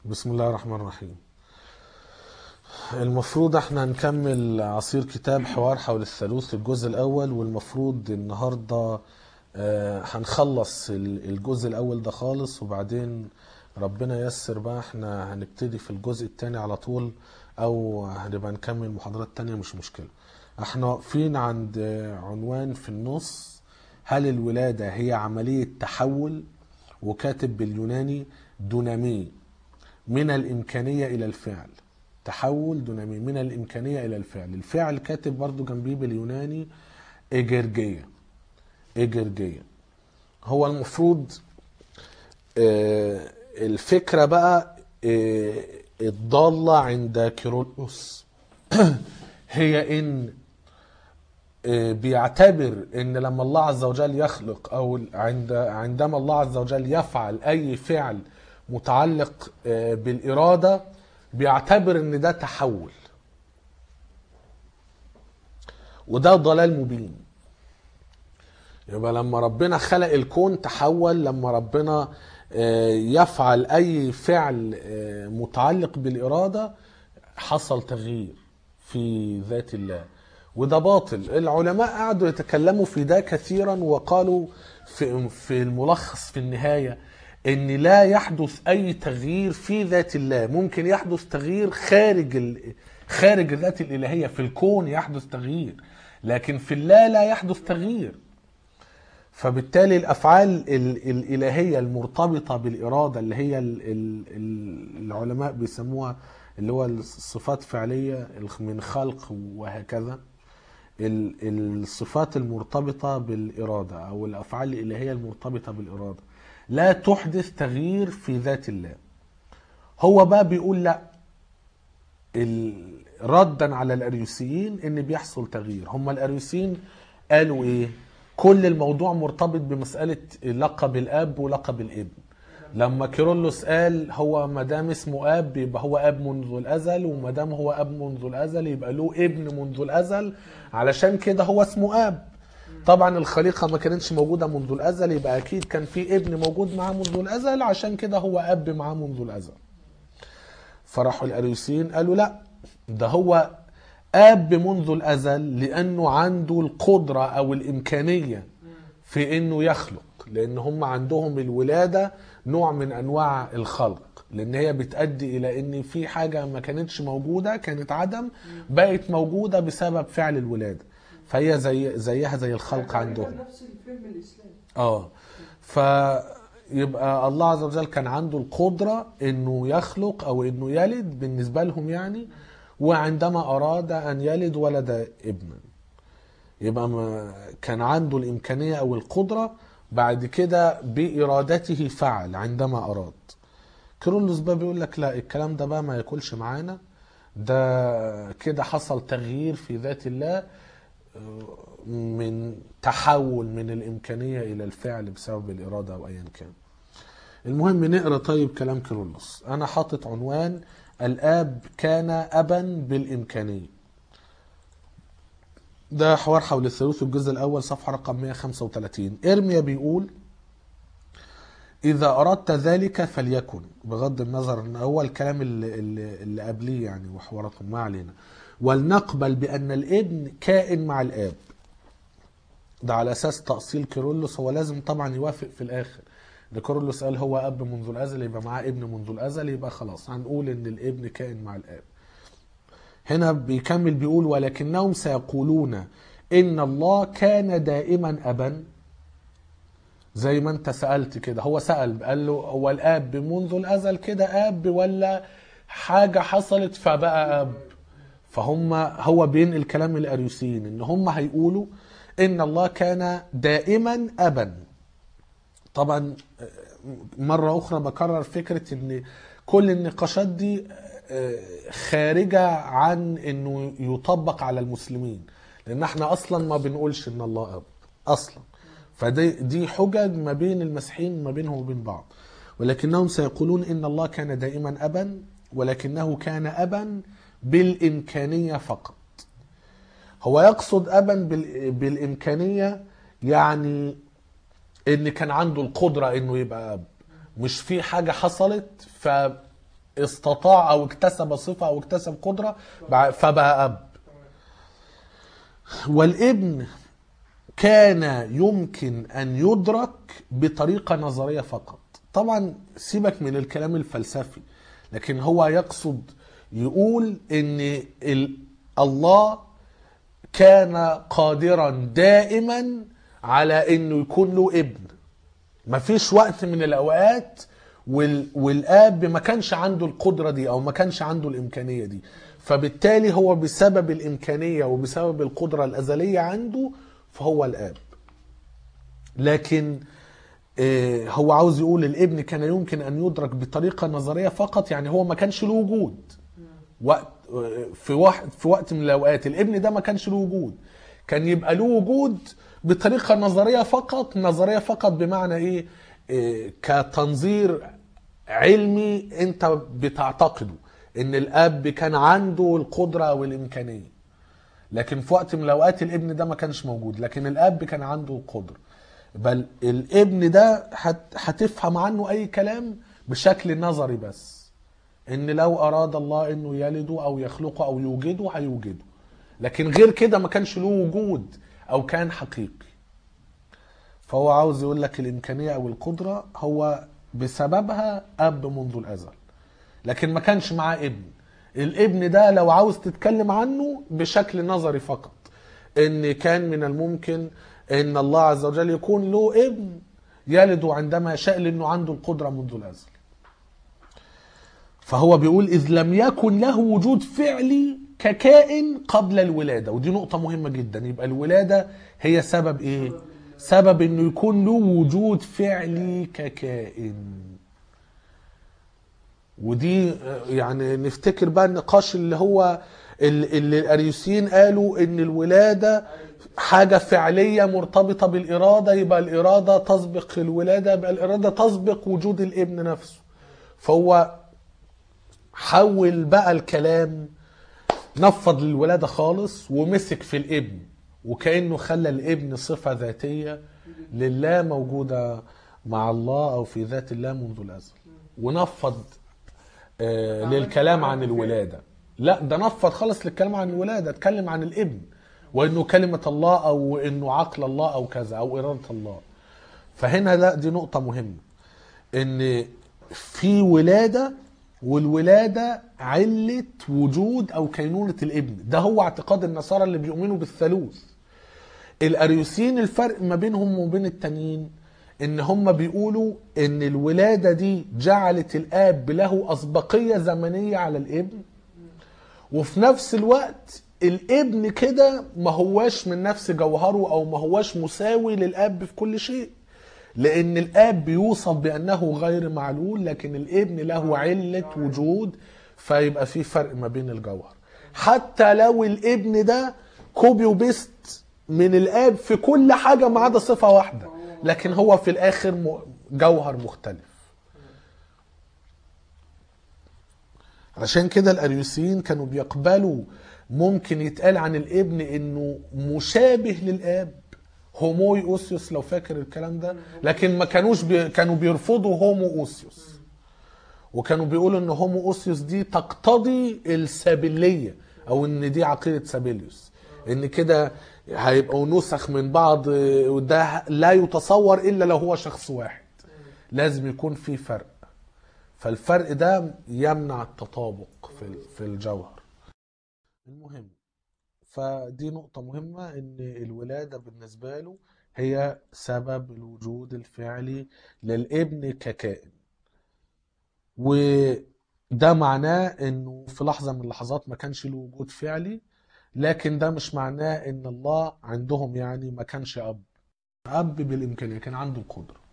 بسم الله الرحمن الرحيم المفروض احنا نكمل عصير كتاب حوار حول الثالوث الجزء الاول والمفروض النهارده آه، هنخلص ال- الجزء الاول ده خالص وبعدين ربنا ييسر بقى احنا هنبتدي في الجزء الثاني على طول او هنبقى نكمل محاضرات تانية مش مشكلة احنا واقفين عند آه، عنوان في النص هل الولادة هي عملية تحول وكاتب باليوناني دونامي من الإمكانية إلى الفعل تحول دونامي من الإمكانية إلى الفعل الفعل كاتب برضو جنبيه باليوناني إجرجية إجرجية هو المفروض آه، الفكرة بقى آه، الضالة عند كيرلس هي إن آه، بيعتبر ان لما الله عز وجل يخلق او عند عندما الله عز وجل يفعل اي فعل متعلق آه، بالاراده بيعتبر ان ده تحول وده ضلال مبين يبقى لما ربنا خلق الكون تحول لما ربنا آه، يفعل اي فعل آه، متعلق بالاراده حصل تغيير في ذات الله وده باطل العلماء قعدوا يتكلموا في ده كثيرا وقالوا في, في الملخص في النهايه ان لا يحدث اي تغيير في ذات الله ممكن يحدث تغيير خارج ال... خارج الذات الالهيه في الكون يحدث تغيير لكن في الله لا يحدث تغيير فبالتالي الافعال ال- الالهيه المرتبطه بالاراده اللي هي ال- ال- ال- العلماء بيسموها اللي هو الصفات فعليه من خلق وهكذا ال- الصفات المرتبطه بالاراده او الافعال الالهيه المرتبطه بالاراده لا تحدث تغيير في ذات الله هو بقى بيقول لا ال- ردا على الاريوسيين ان بيحصل تغيير هم الاريوسيين قالوا ايه كل الموضوع مرتبط بمساله لقب الاب ولقب الابن لما كيرلس قال هو ما دام اسمه اب يبقى هو اب منذ الازل وما دام هو اب منذ الازل يبقى له ابن منذ الازل علشان كده هو اسمه اب طبعا الخليقه ما كانتش موجوده منذ الازل يبقى اكيد كان في ابن موجود معاه منذ الازل عشان كده هو اب معاه منذ الازل فراحوا الاريوسيين قالوا لا ده هو اب منذ الازل لانه عنده القدره او الامكانيه في انه يخلق لان هم عندهم الولاده نوع من انواع الخلق لان هي بتؤدي الى ان في حاجه ما كانتش موجوده كانت عدم بقت موجوده بسبب فعل الولاده فهي زي زيها زي الخلق عندهم نفس الفهم الاسلامي اه فيبقى الله عز وجل كان عنده القدرة انه يخلق او انه يلد بالنسبة لهم يعني وعندما اراد ان يلد ولد ابنا يبقى ما كان عنده الامكانية او القدرة بعد كده بارادته فعل عندما اراد كيرلس بقى بيقول لك لا الكلام ده بقى ما ياكلش معانا ده كده حصل تغيير في ذات الله من تحول من الإمكانية إلى الفعل بسبب الإرادة أو أيا كان المهم نقرأ طيب كلام كيرلس أنا حاطط عنوان الآب كان أبا بالإمكانية ده حوار حول الثالوث الجزء الأول صفحة رقم 135 إرميا بيقول إذا أردت ذلك فليكن بغض النظر أن هو الكلام اللي, اللي, اللي قبليه يعني وحواراتهم ما علينا ولنقبل بأن الابن كائن مع الآب ده على أساس تأصيل كيرلس هو لازم طبعا يوافق في الآخر ده كيرلس قال هو أب منذ الأزل يبقى معاه ابن منذ الأزل يبقى خلاص هنقول إن الابن كائن مع الآب هنا بيكمل بيقول ولكنهم سيقولون إن الله كان دائما أبا زي ما انت سألت كده هو سأل قال له هو الآب منذ الأزل كده آب ولا حاجة حصلت فبقى أب فهم هو بينقل كلام الأريوسيين إن هم هيقولوا إن الله كان دائما أبا طبعا مرة أخرى بكرر فكرة إن كل النقاشات دي خارجة عن إنه يطبق على المسلمين لأن احنا أصلا ما بنقولش إن الله أب أصلا فدي دي حجج ما بين المسيحيين ما بينهم وبين بعض ولكنهم سيقولون ان الله كان دائما ابا ولكنه كان ابا بالامكانيه فقط هو يقصد ابا بال- بالامكانيه يعني ان كان عنده القدره انه يبقى اب مش في حاجه حصلت ف استطاع او اكتسب صفه او اكتسب قدره بع- فبقى اب والابن كان يمكن ان يدرك بطريقه نظريه فقط طبعا سيبك من الكلام الفلسفي لكن هو يقصد يقول ان ال- الله كان قادرا دائما على انه يكون له ابن مفيش وقت من الاوقات وال... والاب ما كانش عنده القدره دي او ما كانش عنده الامكانيه دي فبالتالي هو بسبب الامكانيه وبسبب القدره الازليه عنده فهو الاب لكن آه، هو عاوز يقول الابن كان يمكن ان يدرك بطريقه نظريه فقط يعني هو ما كانش له وجود وقت في وقت في وقت من الاوقات الابن ده ما كانش له وجود كان يبقى له وجود بطريقه نظريه فقط نظريه فقط بمعنى ايه, إيه كتنظير علمي انت بتعتقده ان الاب كان عنده القدره او الامكانيه لكن في وقت من الاوقات الابن ده ما كانش موجود لكن الاب كان عنده القدره بل الابن ده هت- هتفهم عنه اي كلام بشكل نظري بس ان لو اراد الله انه يلده او يخلقه او يوجده هيوجده لكن غير كده ما كانش له وجود او كان حقيقي فهو عاوز يقول لك الامكانيه او القدره هو بسببها اب منذ الازل لكن ما كانش معاه ابن الابن ده لو عاوز تتكلم عنه بشكل نظري فقط ان كان من الممكن ان الله عز وجل يكون له ابن يلد عندما يشاء لانه عنده القدره منذ الازل فهو بيقول إذ لم يكن له وجود فعلي ككائن قبل الولادة ودي نقطة مهمة جدا يبقى الولادة هي سبب إيه؟ سبب إنه يكون له وجود فعلي ككائن ودي آه، يعني نفتكر بقى النقاش اللي هو ال- اللي الأريوسيين قالوا إن الولادة حاجة فعلية مرتبطة بالإرادة يبقى الإرادة تسبق الولادة يبقى الإرادة تسبق وجود الابن نفسه فهو حول بقى الكلام نفض للولادة خالص ومسك في الابن وكأنه خلى الابن صفة ذاتية لله موجودة مع الله أو في ذات الله منذ الأزل ونفض آه للكلام عن الولادة لا ده نفض خالص للكلام عن الولادة اتكلم عن الابن وانه كلمة الله او انه عقل الله او كذا او ارادة الله فهنا لا دي نقطة مهمة ان في ولادة والولادة علة وجود او كينونة الابن ده هو اعتقاد النصارى اللي بيؤمنوا بالثالوث الاريوسيين الفرق ما بينهم وبين التانيين ان هم بيقولوا ان الولادة دي جعلت الاب له اسبقية زمنية على الابن وفي نفس الوقت الابن كده ما هواش من نفس جوهره او ما هواش مساوي للاب في كل شيء لان الاب بيوصف بانه غير معلول لكن الابن له علة وجود فيبقى في فرق ما بين الجوهر حتى لو الابن ده كوبي وبيست من الاب في كل حاجة ما عدا صفة واحدة لكن هو في الاخر م- جوهر مختلف عشان كده الاريوسيين كانوا بيقبلوا ممكن يتقال عن الابن انه مشابه للاب هوموي اوسيوس لو فاكر الكلام ده لكن ما كانوش بي كانوا بيرفضوا هومو اوسيوس وكانوا بيقولوا ان هومو اوسيوس دي تقتضي السابليه او ان دي عقيده سابيليوس ان كده هيبقوا نسخ من بعض وده لا يتصور الا لو هو شخص واحد لازم يكون في فرق فالفرق ده يمنع التطابق في في الجوهر المهم فدي نقطة مهمة ان الولادة بالنسبة له هي سبب الوجود الفعلي للابن ككائن وده معناه انه في لحظة من اللحظات ما كانش له وجود فعلي لكن ده مش معناه ان الله عندهم يعني ما كانش اب اب بالامكانية كان عنده القدرة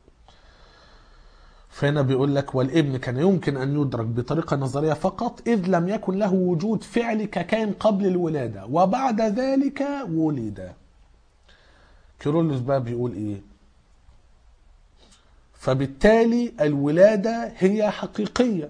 فهنا بيقول لك والابن كان يمكن ان يدرك بطريقه نظريه فقط اذ لم يكن له وجود فعلي ككائن قبل الولاده وبعد ذلك ولد. كيرلس بقى بيقول ايه؟ فبالتالي الولاده هي حقيقيه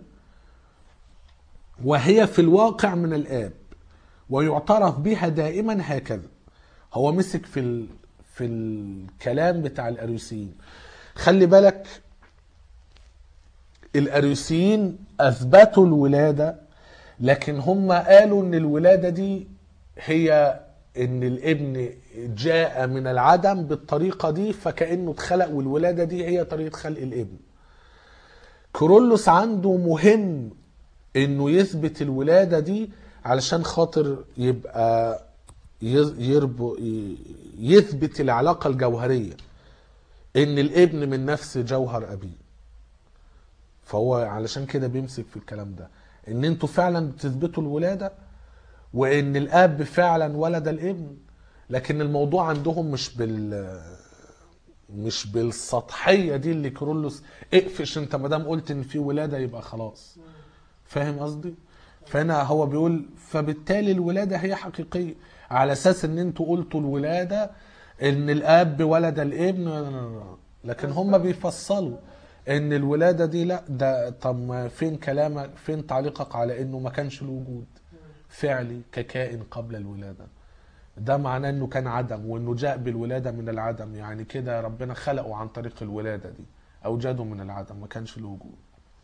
وهي في الواقع من الاب ويعترف بها دائما هكذا. هو مسك في ال... في الكلام بتاع الاريوسيين. خلي بالك الاريوسيين اثبتوا الولاده لكن هم قالوا ان الولاده دي هي ان الابن جاء من العدم بالطريقه دي فكانه اتخلق والولاده دي هي طريقه خلق الابن كورولوس عنده مهم انه يثبت الولاده دي علشان خاطر يبقى يز- يربو ي- يثبت العلاقه الجوهريه ان الابن من نفس جوهر ابيه فهو علشان كده بيمسك في الكلام ده ان انتوا فعلا بتثبتوا الولاده وان الاب فعلا ولد الابن لكن الموضوع عندهم مش بال مش بالسطحيه دي اللي كرولوس اقفش انت ما دام قلت ان في ولاده يبقى خلاص فاهم قصدي فهنا هو بيقول فبالتالي الولاده هي حقيقيه على اساس ان انتوا قلتوا الولاده ان الاب ولد الابن لكن هم بيفصلوا ان الولاده دي لا ده طب ما فين كلامك فين تعليقك على انه ما كانش الوجود فعلي ككائن قبل الولاده ده معناه انه كان عدم وانه جاء بالولاده من العدم يعني كده ربنا خلقه عن طريق الولاده دي اوجده من العدم ما كانش الوجود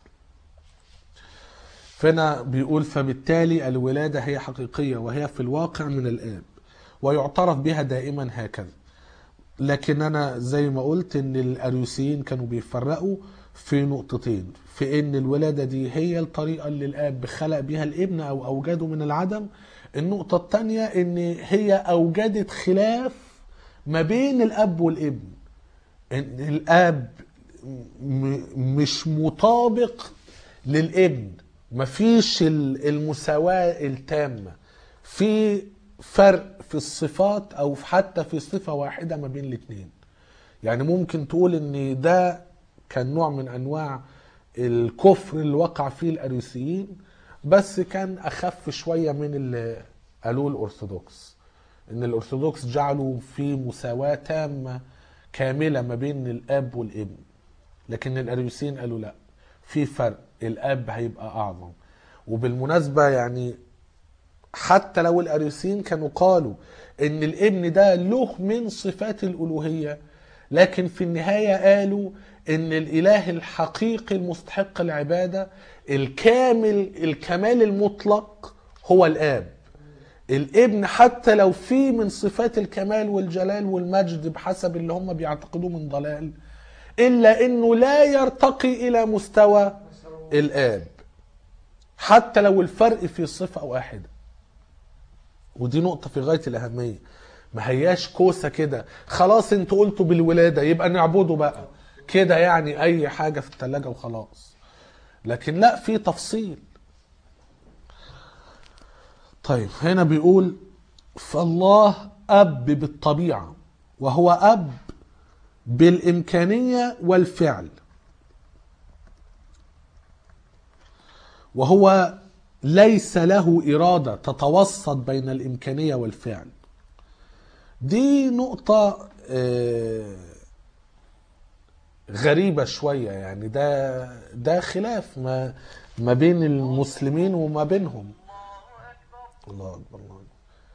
فهنا بيقول فبالتالي الولاده هي حقيقيه وهي في الواقع من الاب ويعترف بها دائما هكذا لكن انا زي ما قلت ان الاريوسيين كانوا بيفرقوا في نقطتين في ان الولاده دي هي الطريقه اللي الاب خلق بها الابن او اوجده من العدم النقطه الثانيه ان هي اوجدت خلاف ما بين الاب والابن ان الاب م- مش مطابق للابن مفيش ال- المساواة التامة في فرق في الصفات او حتى في صفة واحدة ما بين الاثنين يعني ممكن تقول ان ده كان نوع من انواع الكفر اللي وقع فيه الاريوسيين بس كان اخف شوية من اللي قالوه الارثوذكس ان الارثوذكس جعلوا في مساواة تامة كاملة ما بين الاب والابن لكن الاريوسيين قالوا لا في فرق الاب هيبقى اعظم وبالمناسبة يعني حتى لو الاريوسيين كانوا قالوا ان الابن ده له من صفات الالوهيه لكن في النهايه قالوا ان الاله الحقيقي المستحق العباده الكامل الكمال المطلق هو الاب الابن حتى لو في من صفات الكمال والجلال والمجد بحسب اللي هم بيعتقدوه من ضلال الا انه لا يرتقي الى مستوى الاب حتى لو الفرق في صفه واحده ودي نقطة في غاية الأهمية ما هياش كوسة كده خلاص انتوا قلتوا بالولادة يبقى نعبده بقى كده يعني أي حاجة في التلاجة وخلاص لكن لا في تفصيل طيب هنا بيقول فالله أب بالطبيعة وهو أب بالإمكانية والفعل وهو ليس له إرادة تتوسط بين الإمكانية والفعل دي نقطة آه، غريبة شوية يعني ده ده خلاف ما ما بين المسلمين وما بينهم الله أكبر الله أكبر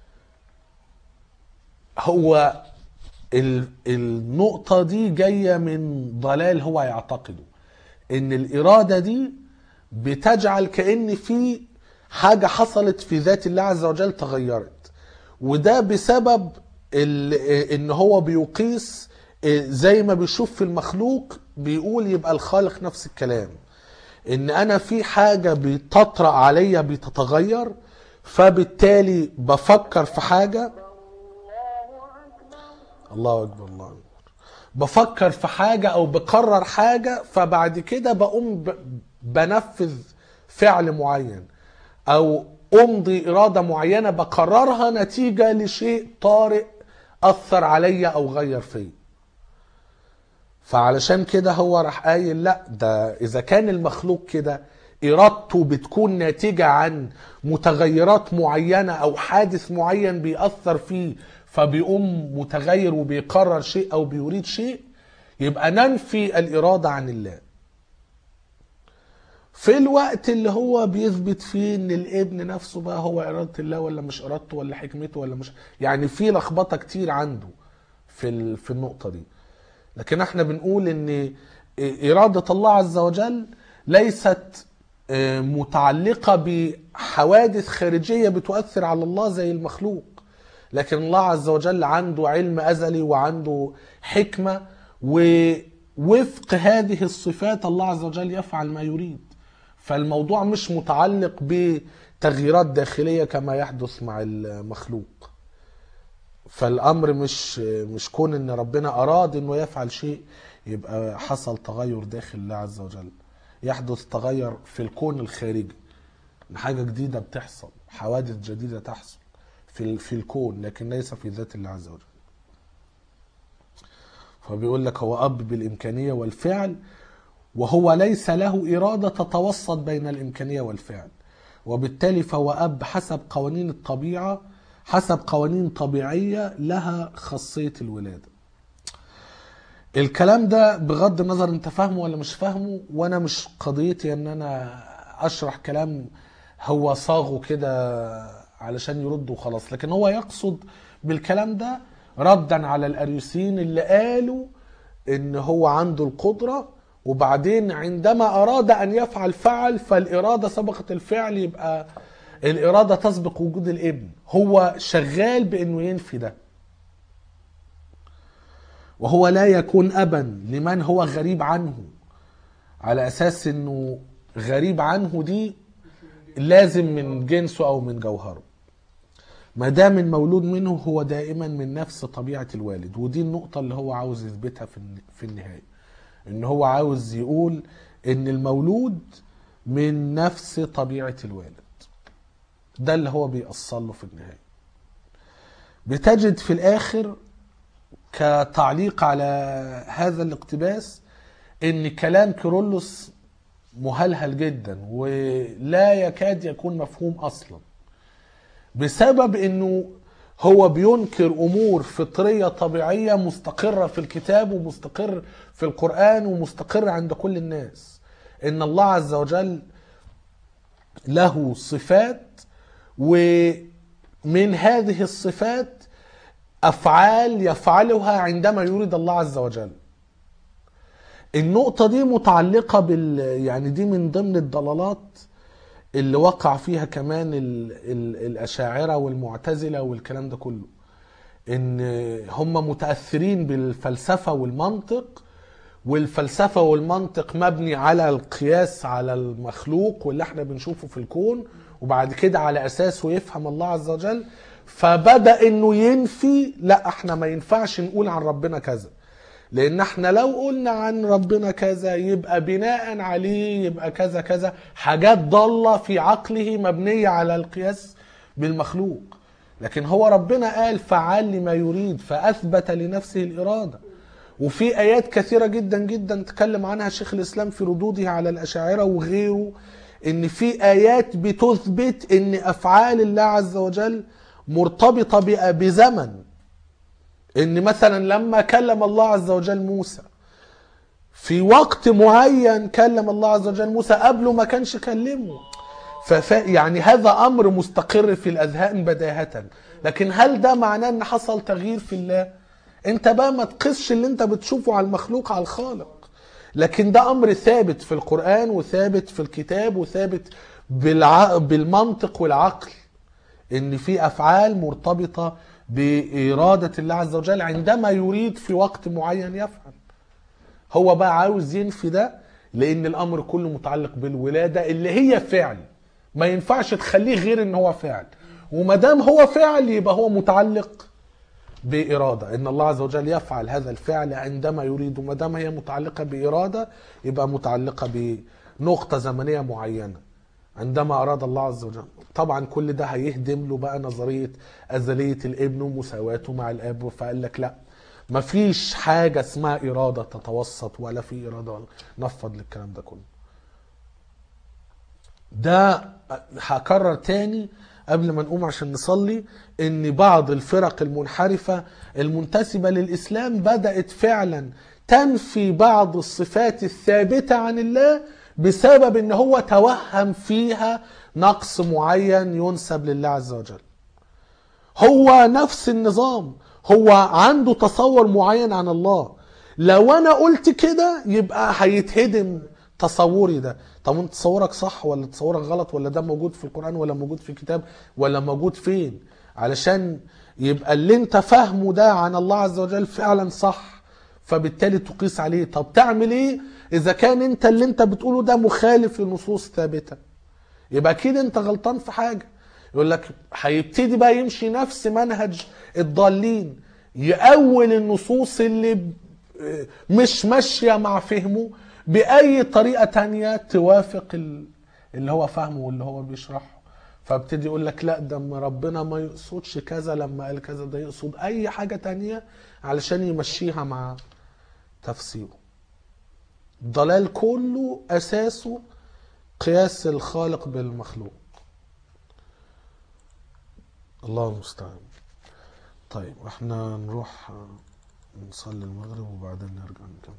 هو ال- النقطة دي جاية من ضلال هو يعتقده ان الإرادة دي بتجعل كأن في حاجة حصلت في ذات الله عز وجل تغيرت وده بسبب ال- ان هو بيقيس زي ما بيشوف في المخلوق بيقول يبقى الخالق نفس الكلام ان انا في حاجة بتطرأ عليا بتتغير فبالتالي بفكر في حاجة الله اكبر الله اكبر بفكر في حاجة او بقرر حاجة فبعد كده بقوم ب- بنفذ فعل معين او امضي ارادة معينة بقررها نتيجة لشيء طارئ اثر عليا او غير فيا فعلشان كده هو راح قايل لا ده اذا كان المخلوق كده ارادته بتكون ناتجة عن متغيرات معينة او حادث معين بيأثر فيه فبيقوم متغير وبيقرر شيء او بيريد شيء يبقى ننفي الارادة عن الله في الوقت اللي هو بيثبت فيه ان الابن نفسه بقى هو اراده الله ولا مش ارادته ولا حكمته ولا مش يعني في لخبطه كتير عنده في ال... في النقطه دي لكن احنا بنقول ان اراده الله عز وجل ليست آه، متعلقة بحوادث خارجية بتؤثر على الله زي المخلوق لكن الله عز وجل عنده علم أزلي وعنده حكمة ووفق هذه الصفات الله عز وجل يفعل ما يريد فالموضوع مش متعلق بتغييرات داخلية كما يحدث مع المخلوق فالامر مش مش كون ان ربنا اراد انه يفعل شيء يبقى حصل تغير داخل الله عز وجل يحدث تغير في الكون الخارجي إن حاجه جديده بتحصل حوادث جديده تحصل في ال- في الكون لكن ليس في ذات الله عز وجل فبيقول لك هو اب بالامكانيه والفعل وهو ليس له اراده تتوسط بين الامكانيه والفعل وبالتالي فهو اب حسب قوانين الطبيعه حسب قوانين طبيعيه لها خاصيه الولاده الكلام ده بغض النظر انت فاهمه ولا مش فاهمه وانا مش قضيتي ان انا اشرح كلام هو صاغه كده علشان يرد وخلاص لكن هو يقصد بالكلام ده ردا على الاريوسيين اللي قالوا ان هو عنده القدره وبعدين عندما اراد ان يفعل فعل فالاراده سبقت الفعل يبقى الاراده تسبق وجود الابن هو شغال بانه ينفي ده وهو لا يكون ابا لمن هو غريب عنه على اساس انه غريب عنه دي لازم من جنسه او من جوهره ما دام المولود منه هو دائما من نفس طبيعه الوالد ودي النقطه اللي هو عاوز يثبتها في الن- في النهايه ان هو عاوز يقول ان المولود من نفس طبيعه الوالد ده اللي هو بيأصل له في النهايه بتجد في الاخر كتعليق على هذا الاقتباس ان كلام كيرلس مهلهل جدا ولا يكاد يكون مفهوم اصلا بسبب انه هو بينكر امور فطريه طبيعيه مستقره في الكتاب ومستقر في القران ومستقر عند كل الناس ان الله عز وجل له صفات ومن هذه الصفات افعال يفعلها عندما يريد الله عز وجل النقطة دي متعلقة بال يعني دي من ضمن الضلالات اللي وقع فيها كمان ال... ال... الأشاعرة والمعتزلة والكلام ده كله إن هم متأثرين بالفلسفة والمنطق والفلسفة والمنطق مبني على القياس على المخلوق واللي احنا بنشوفه في الكون وبعد كده على أساسه يفهم الله عز وجل فبدأ إنه ينفي لا احنا ما ينفعش نقول عن ربنا كذا لان احنا لو قلنا عن ربنا كذا يبقى بناء عليه يبقى كذا كذا حاجات ضالة في عقله مبنية على القياس بالمخلوق لكن هو ربنا قال فعل لما يريد فأثبت لنفسه الإرادة وفي آيات كثيرة جدا جدا تكلم عنها شيخ الإسلام في ردوده على الأشاعرة وغيره إن في آيات بتثبت إن أفعال الله عز وجل مرتبطة بأ- بزمن ان مثلا لما كلم الله عز وجل موسى في وقت معين كلم الله عز وجل موسى قبله ما كانش كلمه فف يعني هذا امر مستقر في الاذهان بداهه لكن هل ده معناه ان حصل تغيير في الله انت بقى ما تقيسش اللي انت بتشوفه على المخلوق على الخالق لكن ده امر ثابت في القران وثابت في الكتاب وثابت بالع... بالمنطق والعقل ان في افعال مرتبطه باراده الله عز وجل عندما يريد في وقت معين يفعل هو بقى عاوز ينفي ده لان الامر كله متعلق بالولاده اللي هي فعل ما ينفعش تخليه غير ان هو فعل وما دام هو فعل يبقى هو متعلق بإرادة إن الله عز وجل يفعل هذا الفعل عندما يريد وما دام هي متعلقة بإرادة يبقى متعلقة بنقطة زمنية معينة عندما أراد الله عز وجل طبعا كل ده هيهدم له بقى نظرية أزلية الابن ومساواته مع الأب فقال لك لا مفيش حاجة اسمها إرادة تتوسط ولا في إرادة ولا نفض للكلام ده كله ده هكرر تاني قبل ما نقوم عشان نصلي ان بعض الفرق المنحرفة المنتسبة للإسلام بدأت فعلا تنفي بعض الصفات الثابتة عن الله بسبب ان هو توهم فيها نقص معين ينسب لله عز وجل هو نفس النظام هو عنده تصور معين عن الله لو انا قلت كده يبقى هيتهدم تصوري ده طب انت تصورك صح ولا تصورك غلط ولا ده موجود في القرآن ولا موجود في كتاب ولا موجود فين علشان يبقى اللي انت فاهمه ده عن الله عز وجل فعلا صح فبالتالي تقيس عليه طب تعمل ايه اذا كان انت اللي انت بتقوله ده مخالف لنصوص ثابته يبقى اكيد انت غلطان في حاجه يقول لك هيبتدي بقى يمشي نفس منهج الضالين يأول النصوص اللي ب- مش ماشيه مع فهمه باي طريقه تانية توافق ال- اللي هو فاهمه واللي هو بيشرحه فابتدي يقول لك لا ده ما ربنا ما يقصدش كذا لما قال كذا ده يقصد اي حاجه تانية علشان يمشيها مع تفسيره الضلال كله اساسه قياس الخالق بالمخلوق الله المستعان طيب احنا نروح آه، نصلي المغرب وبعدين نرجع نكمل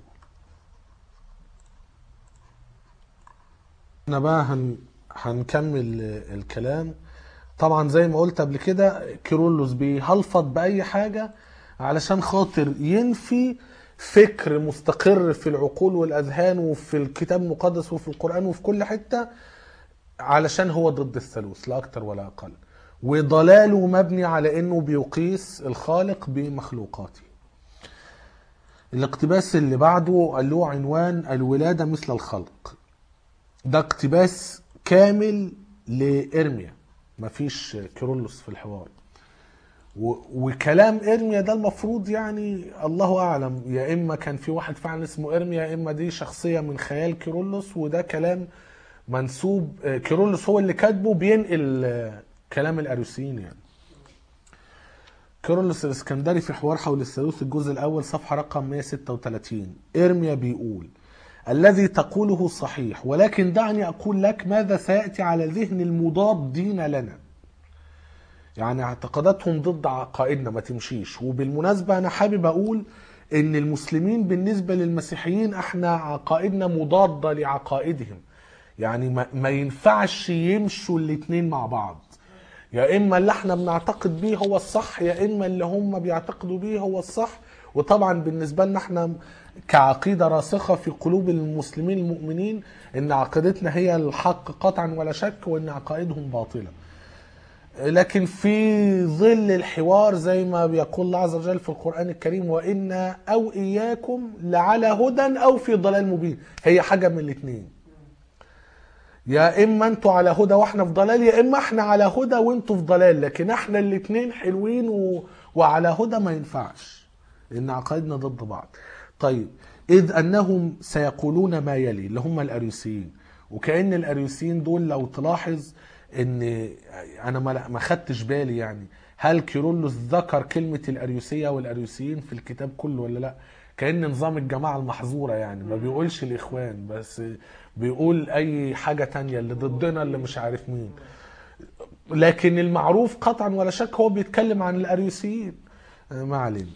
احنا بقى هن... هنكمل آه، الكلام طبعا زي ما قلت قبل كده كيرلس بيهلفط بأي حاجة علشان خاطر ينفي فكر مستقر في العقول والأذهان وفي الكتاب المقدس وفي القرآن وفي كل حتة علشان هو ضد الثالوث لا أكتر ولا أقل وضلاله مبني على أنه بيقيس الخالق بمخلوقاته الاقتباس اللي بعده له عنوان الولادة مثل الخلق ده اقتباس كامل لإرميا مفيش كيرلس في الحوار و- وكلام ارميا ده المفروض يعني الله اعلم يا اما كان في واحد فعلا اسمه ارميا يا اما دي شخصيه من خيال كيرلس وده كلام منسوب آه، كيرلس هو اللي كاتبه بينقل آه، كلام الاريوسيين يعني كيرلس الاسكندري في حوار حول الثالوث الجزء الاول صفحه رقم 136 ارميا بيقول الذي تقوله صحيح ولكن دعني اقول لك ماذا سياتي على ذهن المضادين لنا يعني اعتقاداتهم ضد عقائدنا ما تمشيش وبالمناسبة أنا حابب أقول إن المسلمين بالنسبة للمسيحيين احنا عقائدنا مضادة لعقائدهم يعني ما, ما ينفعش يمشوا الاتنين مع بعض يا إما اللي احنا بنعتقد بيه هو الصح يا إما اللي هم بيعتقدوا بيه هو الصح وطبعا بالنسبة لنا احنا كعقيدة راسخة في قلوب المسلمين المؤمنين إن عقيدتنا هي الحق قطعا ولا شك وإن عقائدهم باطلة لكن في ظل الحوار زي ما بيقول الله عز وجل في القرآن الكريم وإنا أو إياكم لعلى هدى أو في ضلال مبين هي حاجة من الاثنين يا إما أنتوا على هدى وإحنا في ضلال يا إما إحنا على هدى وأنتوا في ضلال لكن إحنا الاثنين حلوين و... وعلى هدى ما ينفعش لأن عقائدنا ضد بعض طيب إذ أنهم سيقولون ما يلي اللي هم الأريوسيين وكأن الأريوسيين دول لو تلاحظ ان انا ما ما خدتش بالي يعني هل كيرلس ذكر كلمة الأريوسية والأريوسيين في الكتاب كله ولا لا كأن نظام الجماعة المحظورة يعني ما بيقولش الإخوان بس بيقول أي حاجة تانية اللي ضدنا اللي مش عارف مين لكن المعروف قطعا ولا شك هو بيتكلم عن الأريوسيين آه، ما علينا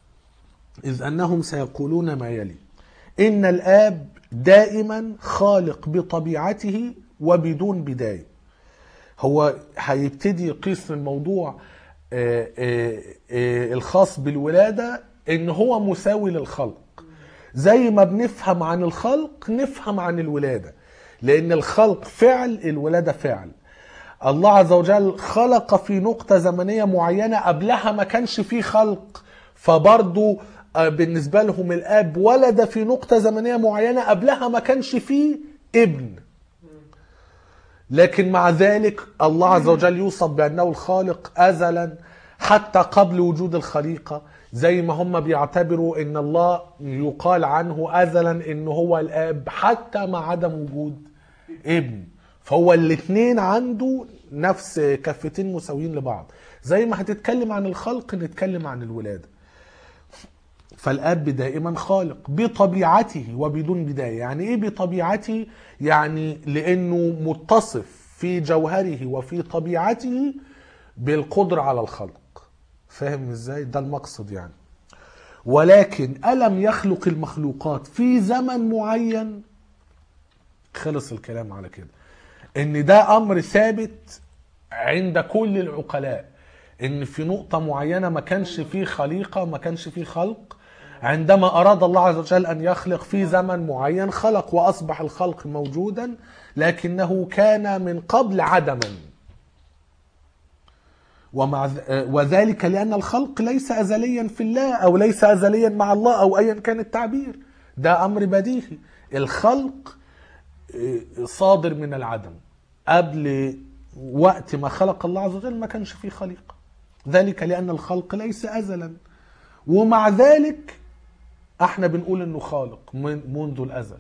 إذ أنهم سيقولون ما يلي إن الآب دائما خالق بطبيعته وبدون بداية هو هيبتدي يقيس الموضوع آه، آه، آه، الخاص بالولادة ان هو مساوي للخلق زي ما بنفهم عن الخلق نفهم عن الولادة لان الخلق فعل الولادة فعل الله عز وجل خلق في نقطة زمنية معينة قبلها ما كانش فيه خلق فبرضو آه، بالنسبة لهم الآب ولد في نقطة زمنية معينة قبلها ما كانش فيه ابن لكن مع ذلك الله عز وجل يوصف بأنه الخالق أزلا حتى قبل وجود الخليقة زي ما هم بيعتبروا ان الله يقال عنه ازلا ان هو الاب حتى مع عدم وجود ابن فهو الاثنين عنده نفس كفتين مساويين لبعض زي ما هتتكلم عن الخلق نتكلم عن الولاده فالاب دائما خالق بطبيعته وبدون بدايه يعني ايه بطبيعته يعني لانه متصف في جوهره وفي طبيعته بالقدره على الخلق فاهم ازاي ده المقصد يعني ولكن الم يخلق المخلوقات في زمن معين خلص الكلام على كده ان ده امر ثابت عند كل العقلاء ان في نقطه معينه ما كانش فيه خليقه ما كانش فيه خلق عندما أراد الله عز وجل أن يخلق في زمن معين خلق وأصبح الخلق موجودا لكنه كان من قبل عدما ومع ذ- وذلك لأن الخلق ليس أزليا في الله أو ليس أزليا مع الله أو أيا كان التعبير ده أمر بديهي الخلق آه، صادر من العدم قبل وقت ما خلق الله عز وجل ما كانش فيه خليقة ذلك لأن الخلق ليس أزلا ومع ذلك احنا بنقول انه خالق من منذ الازل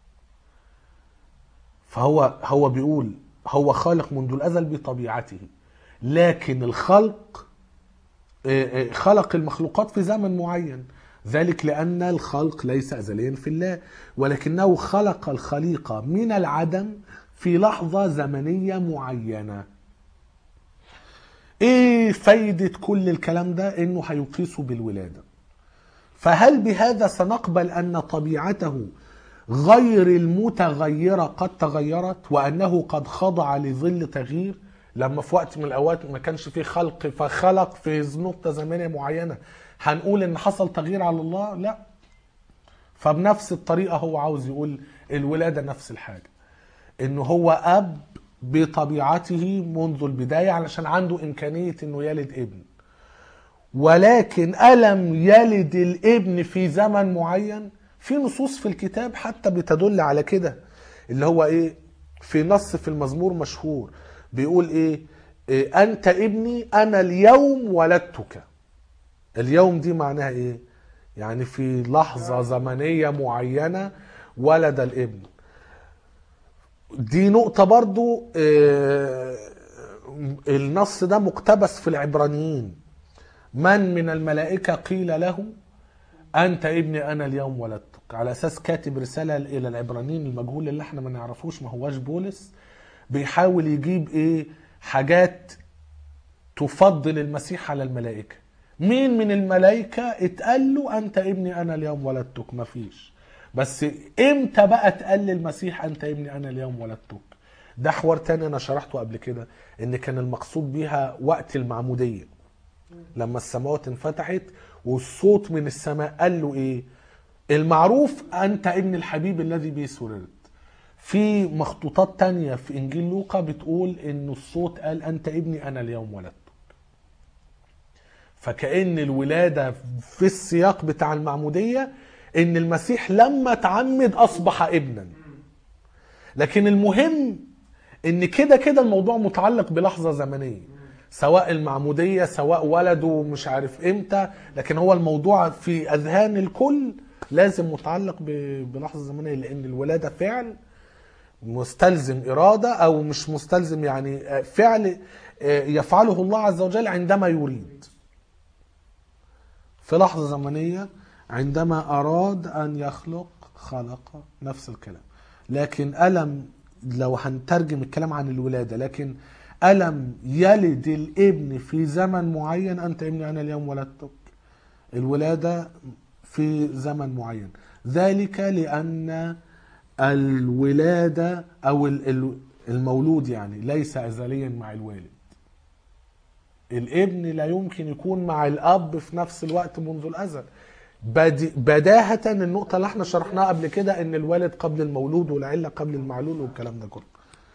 فهو هو بيقول هو خالق منذ الازل بطبيعته لكن الخلق آه، آه، خلق المخلوقات في زمن معين ذلك لأن الخلق ليس أزليا في الله ولكنه خلق الخليقة من العدم في لحظة زمنية معينة ايه فايدة كل الكلام ده انه هيقيسه بالولادة فهل بهذا سنقبل ان طبيعته غير المتغيرة قد تغيرت وانه قد خضع لظل تغيير لما في وقت من الاوقات ما كانش فيه خلق فخلق في نقطة زمنية معينة هنقول ان حصل تغيير على الله لا فبنفس الطريقة هو عاوز يقول الولادة نفس الحاجة انه هو اب بطبيعته منذ البداية علشان عنده امكانية انه يلد ابن ولكن ألم يلد الابن في زمن معين في نصوص في الكتاب حتى بتدل على كده اللي هو ايه في نص في المزمور مشهور بيقول ايه, إيه انت ابني انا اليوم ولدتك اليوم دي معناها ايه يعني في لحظة زمنية معينة ولد الابن دي نقطة برضو آه، النص ده مقتبس في العبرانيين من من الملائكة قيل له أنت ابني أنا اليوم ولدتك على أساس كاتب رسالة إلى العبرانيين المجهول اللي احنا ما نعرفوش ما هواش بولس بيحاول يجيب إيه حاجات تفضل المسيح على الملائكة مين من الملائكة اتقال له أنت ابني أنا اليوم ولدتك مفيش بس امتى بقى اتقال للمسيح أنت ابني أنا اليوم ولدتك ده حوار تاني أنا شرحته قبل كده إن كان المقصود بيها وقت المعمودية لما السماوات انفتحت والصوت من السماء قال له ايه المعروف انت ابن الحبيب الذي به سررت في مخطوطات تانية في انجيل لوقا بتقول ان الصوت قال انت ابني انا اليوم ولدتك فكأن الولادة في السياق بتاع المعمودية ان المسيح لما تعمد اصبح ابنا لكن المهم ان كده كده الموضوع متعلق بلحظة زمنية سواء المعمودية سواء ولده مش عارف امتى لكن هو الموضوع في اذهان الكل لازم متعلق ب- بلحظة زمنية لان الولادة فعل مستلزم إرادة أو مش مستلزم يعني فعل يفعله الله عز وجل عندما يريد في لحظة زمنية عندما أراد أن يخلق خلق نفس الكلام لكن ألم لو هنترجم الكلام عن الولادة لكن ألم يلد الابن في زمن معين أنت ابني أنا اليوم ولدتك الولادة في زمن معين ذلك لأن الولادة أو ال- ال- المولود يعني ليس أزليا مع الوالد الابن لا يمكن يكون مع الأب في نفس الوقت منذ الأزل بدي- بداهة النقطة اللي احنا شرحناها قبل كده ان الوالد قبل المولود والعلة قبل المعلول والكلام ده كله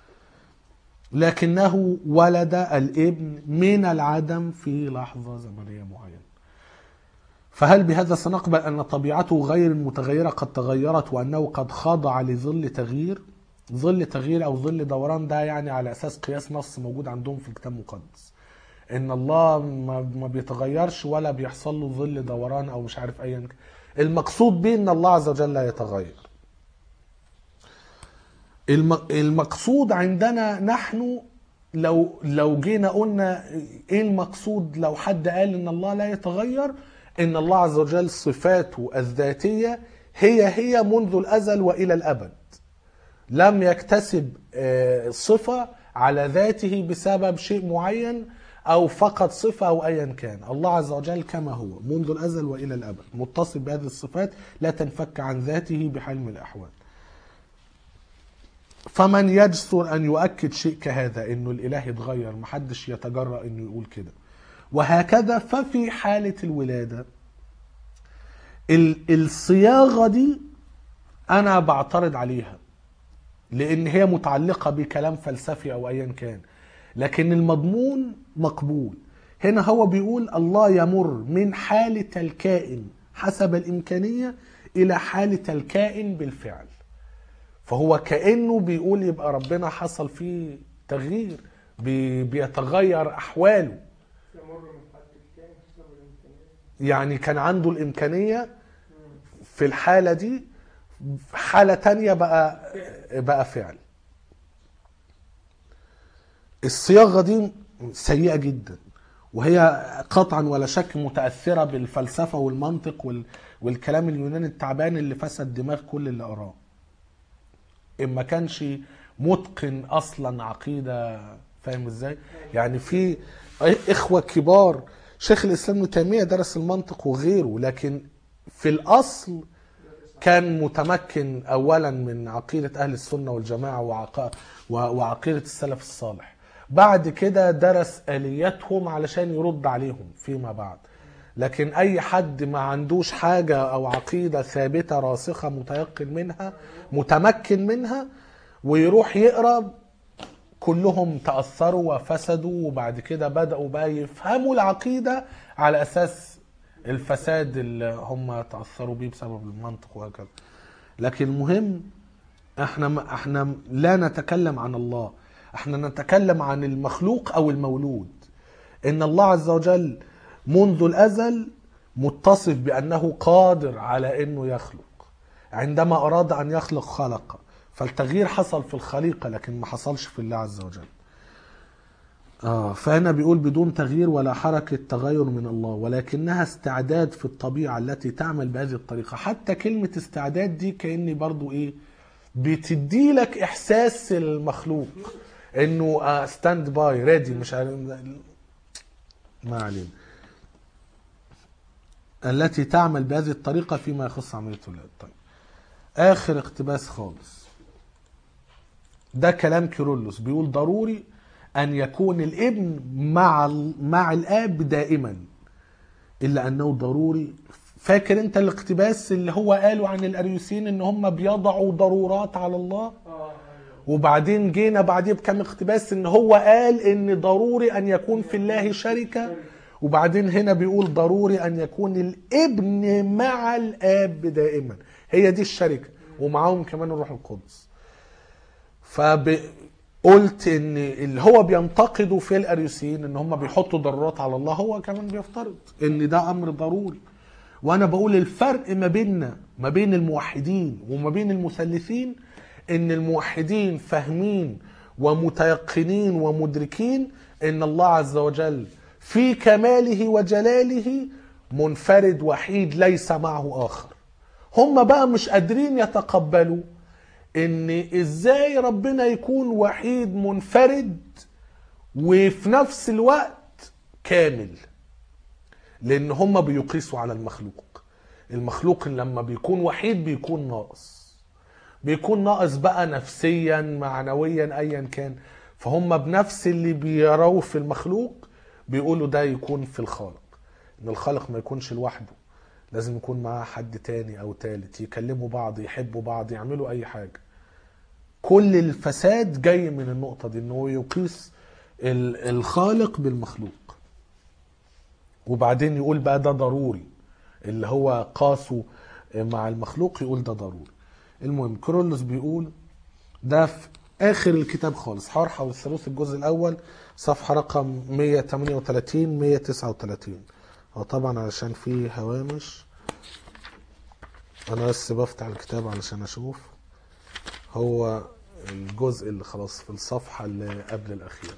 لكنه ولد الابن من العدم في لحظة زمنية معينة فهل بهذا سنقبل أن طبيعته غير المتغيرة قد تغيرت وأنه قد خضع لظل تغيير ظل تغيير أو ظل دوران ده يعني على أساس قياس نص موجود عندهم في الكتاب المقدس إن الله ما ما بيتغيرش ولا بيحصل له ظل دوران أو مش عارف أيا كان. المقصود به إن الله عز وجل لا يتغير الم- المقصود عندنا نحن لو لو جينا قلنا ايه المقصود لو حد قال ان الله لا يتغير ان الله عز وجل صفاته الذاتيه هي هي منذ الازل والى الابد لم يكتسب آه، صفه على ذاته بسبب شيء معين او فقد صفه او ايا كان الله عز وجل كما هو منذ الازل والى الابد متصل بهذه الصفات لا تنفك عن ذاته بحال من الاحوال فمن يجسر ان يؤكد شيء كهذا انه الاله يتغير محدش يتجرأ انه يقول كده وهكذا ففي حالة الولادة ال- الصياغه دي انا بعترض عليها لان هي متعلقه بكلام فلسفي او ايا كان لكن المضمون مقبول هنا هو بيقول الله يمر من حاله الكائن حسب الامكانيه الى حاله الكائن بالفعل فهو كانه بيقول يبقى ربنا حصل فيه تغيير بي- بيتغير احواله يمر من حد الكائن حسب الامكانيات يعني كان عنده الامكانيه في الحاله دي حاله تانية بقى بقى فعل الصياغه دي سيئه جدا وهي قطعا ولا شك متاثره بالفلسفه والمنطق وال... والكلام اليوناني التعبان اللي فسد دماغ كل اللي قراه ان ما كانش متقن اصلا عقيده فاهم ازاي يعني في اخوه كبار شيخ الاسلام ابن تيميه درس المنطق وغيره لكن في الاصل كان متمكن اولا من عقيده اهل السنه والجماعه وعق... و- وعقيده السلف الصالح بعد كده درس الياتهم علشان يرد عليهم فيما بعد لكن اي حد ما عندوش حاجه او عقيده ثابته راسخه متيقن منها متمكن منها ويروح يقرا كلهم تاثروا وفسدوا وبعد كده بداوا بقى يفهموا العقيده على اساس الفساد اللي هم تاثروا بيه بسبب المنطق وهكذا لكن المهم احنا ما احنا لا نتكلم عن الله احنا نتكلم عن المخلوق او المولود ان الله عز وجل منذ الازل متصف بانه قادر على انه يخلق عندما اراد ان يخلق خلق فالتغيير حصل في الخليقه لكن ما حصلش في الله عز وجل آه فهنا بيقول بدون تغيير ولا حركة تغير من الله ولكنها استعداد في الطبيعة التي تعمل بهذه الطريقة حتى كلمة استعداد دي كأني برضو إيه بتدي لك إحساس المخلوق إنه ستاند باي ريدي مش عارف ما علينا التي تعمل بهذه الطريقة فيما يخص عملية الولادة طيب آخر اقتباس خالص ده كلام كيرلس بيقول ضروري ان يكون الابن مع ال- مع الاب دائما الا انه ضروري فاكر انت الاقتباس اللي هو قاله عن الاريوسيين ان هم بيضعوا ضرورات على الله اه ايوه وبعدين جينا بعديه بكم اقتباس ان هو قال ان ضروري ان يكون في الله شركه وبعدين هنا بيقول ضروري ان يكون الابن مع الاب دائما هي دي الشركه ومعاهم كمان الروح القدس فقلت ان اللي هو بينتقدوا في الاريوسيين ان هم بيحطوا ضرورات على الله هو كمان بيفترض ان ده امر ضروري وانا بقول الفرق ما بيننا ما بين الموحدين وما بين المثلثين ان الموحدين فاهمين ومتيقنين ومدركين ان الله عز وجل في كماله وجلاله منفرد وحيد ليس معه اخر هم بقى مش قادرين يتقبلوا ان ازاي ربنا يكون وحيد منفرد وفي نفس الوقت كامل لان هم بيقيسوا على المخلوق المخلوق لما بيكون وحيد بيكون ناقص بيكون ناقص بقى نفسيا معنويا ايا كان فهم بنفس اللي بيروه في المخلوق بيقولوا ده يكون في الخالق ان الخالق ما يكونش لوحده لازم يكون معاه حد تاني او تالت يكلموا بعض يحبوا بعض يعملوا اي حاجه كل الفساد جاي من النقطه دي ان هو يقيس ال- الخالق بالمخلوق وبعدين يقول بقى ده ضروري اللي هو قاسه مع المخلوق يقول ده ضروري المهم كرولوس بيقول ده في اخر الكتاب خالص حوار حول الثالوث الجزء الاول صفحه رقم 138 139 هو طبعا علشان فيه هوامش انا بس بفتح الكتاب علشان اشوف هو الجزء اللي خلاص في الصفحه اللي قبل الاخيره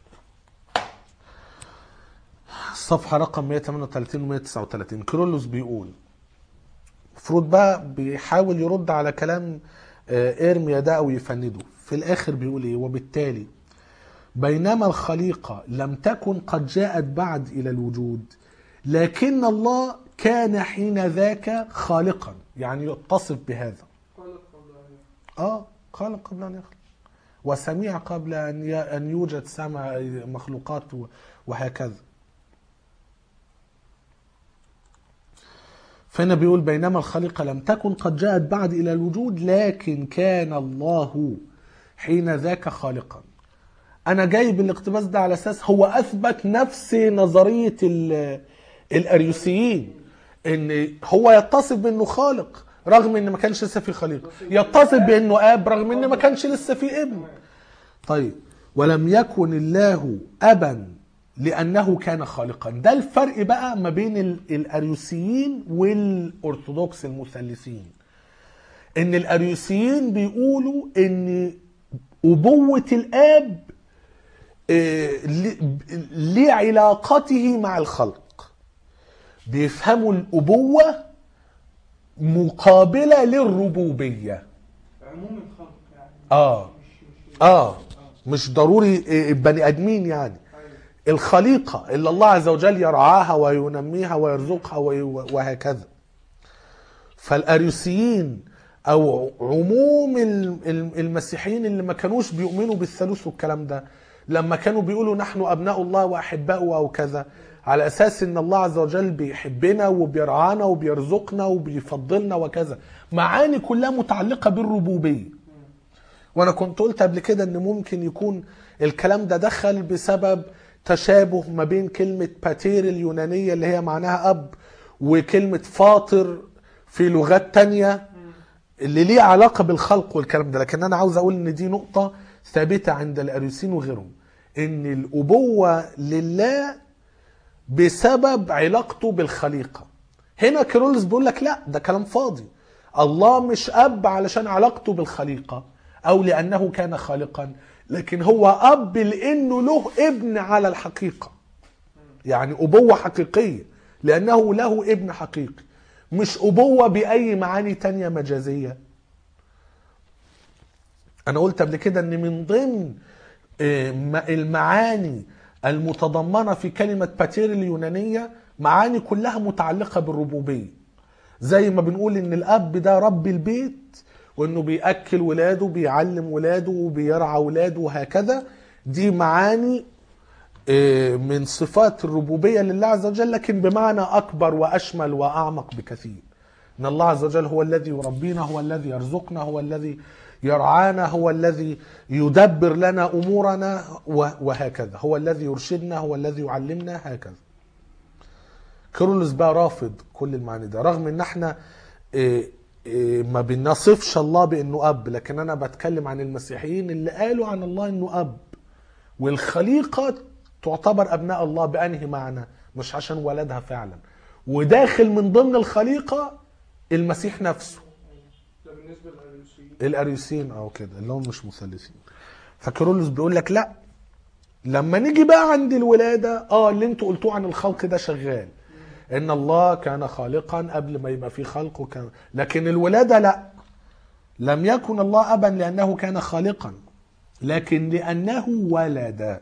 الصفحة رقم 138 و 139 كرولوس بيقول المفروض بقى بيحاول يرد على كلام آه، ارميا ده او يفنده في الاخر بيقول ايه وبالتالي بينما الخليقة لم تكن قد جاءت بعد الى الوجود لكن الله كان حين ذاك خالقا يعني يتصف بهذا قال قبل ان اه خالق قبل ان يخلق وسميع قبل ان ي- ان يوجد سمع مخلوقات و- وهكذا فهنا بيقول بينما الخليقة لم تكن قد جاءت بعد إلى الوجود لكن كان الله حين ذاك خالقا أنا جايب الاقتباس ده على أساس هو أثبت نفس نظرية ال- الأريوسيين إن هو يتصف بأنه خالق رغم إن ما كانش لسه في خليقة يتصف بأنه آب رغم إن ما كانش لسه في ابن طيب ولم يكن الله أبا لأنه كان خالقا ده الفرق بقى ما بين ال- الأريوسيين والأرثوذكس المثلثين إن الأريوسيين بيقولوا إن أبوة الآب آه، ل- لعلاقته مع الخلق بيفهموا الأبوة مقابلة للربوبية عموم الخلق يعني آه مش مش اه مش ضروري آه، بني ادمين يعني أيوة. الخليقه اللي الله عز وجل يرعاها وينميها ويرزقها وي- وهكذا فالاريوسيين او عموم ال- ال- المسيحيين اللي ما كانوش بيؤمنوا بالثالوث والكلام ده لما كانوا بيقولوا نحن ابناء الله واحباؤه او كذا على اساس ان الله عز وجل بيحبنا وبيرعانا وبيرزقنا وبيفضلنا وكذا معاني كلها متعلقه بالربوبيه وانا كنت قلت قبل كده ان ممكن يكون الكلام ده دخل بسبب تشابه ما بين كلمة باتير اليونانية اللي هي معناها اب وكلمة فاطر في لغات تانية اللي ليه علاقة بالخلق والكلام ده لكن انا عاوز اقول ان دي نقطة ثابتة عند الاريوسين وغيرهم ان الابوة لله بسبب علاقته بالخليقة هنا كيرلس بيقول لك لا ده كلام فاضي الله مش اب علشان علاقته بالخليقة او لانه كان خالقا لكن هو اب لانه له ابن على الحقيقة يعني ابوة حقيقية لانه له ابن حقيقي مش ابوة باي معاني تانية مجازية انا قلت قبل كده ان من ضمن آه، م- المعاني المتضمنه في كلمه باتير اليونانيه معاني كلها متعلقه بالربوبيه زي ما بنقول ان الاب ده رب البيت وانه بياكل ولاده بيعلم ولاده وبيرعى ولاده وهكذا دي معاني آه، من صفات الربوبيه لله عز وجل لكن بمعنى اكبر واشمل واعمق بكثير ان الله عز وجل هو الذي يربينا هو الذي يرزقنا هو الذي يرعانا هو الذي يدبر لنا امورنا و- وهكذا هو الذي يرشدنا هو الذي يعلمنا هكذا كيرلس بقى رافض كل المعاني ده رغم ان احنا إيه، إيه، ما بنصفش الله بانه اب لكن انا بتكلم عن المسيحيين اللي قالوا عن الله انه اب والخليقه تعتبر ابناء الله بانهي معنى مش عشان ولدها فعلا وداخل من ضمن الخليقه المسيح نفسه ده بالنسبه للاريوسيين الاريوسيين او كده اللي هم مش مثلثين فكيرلس بيقول لك لا لما نيجي بقى عند الولاده اه اللي انتوا قلتوه عن الخلق ده شغال ان الله كان خالقا قبل ما يبقى في خلق وكان لكن الولاده لا لم يكن الله ابا لانه كان خالقا لكن لانه ولد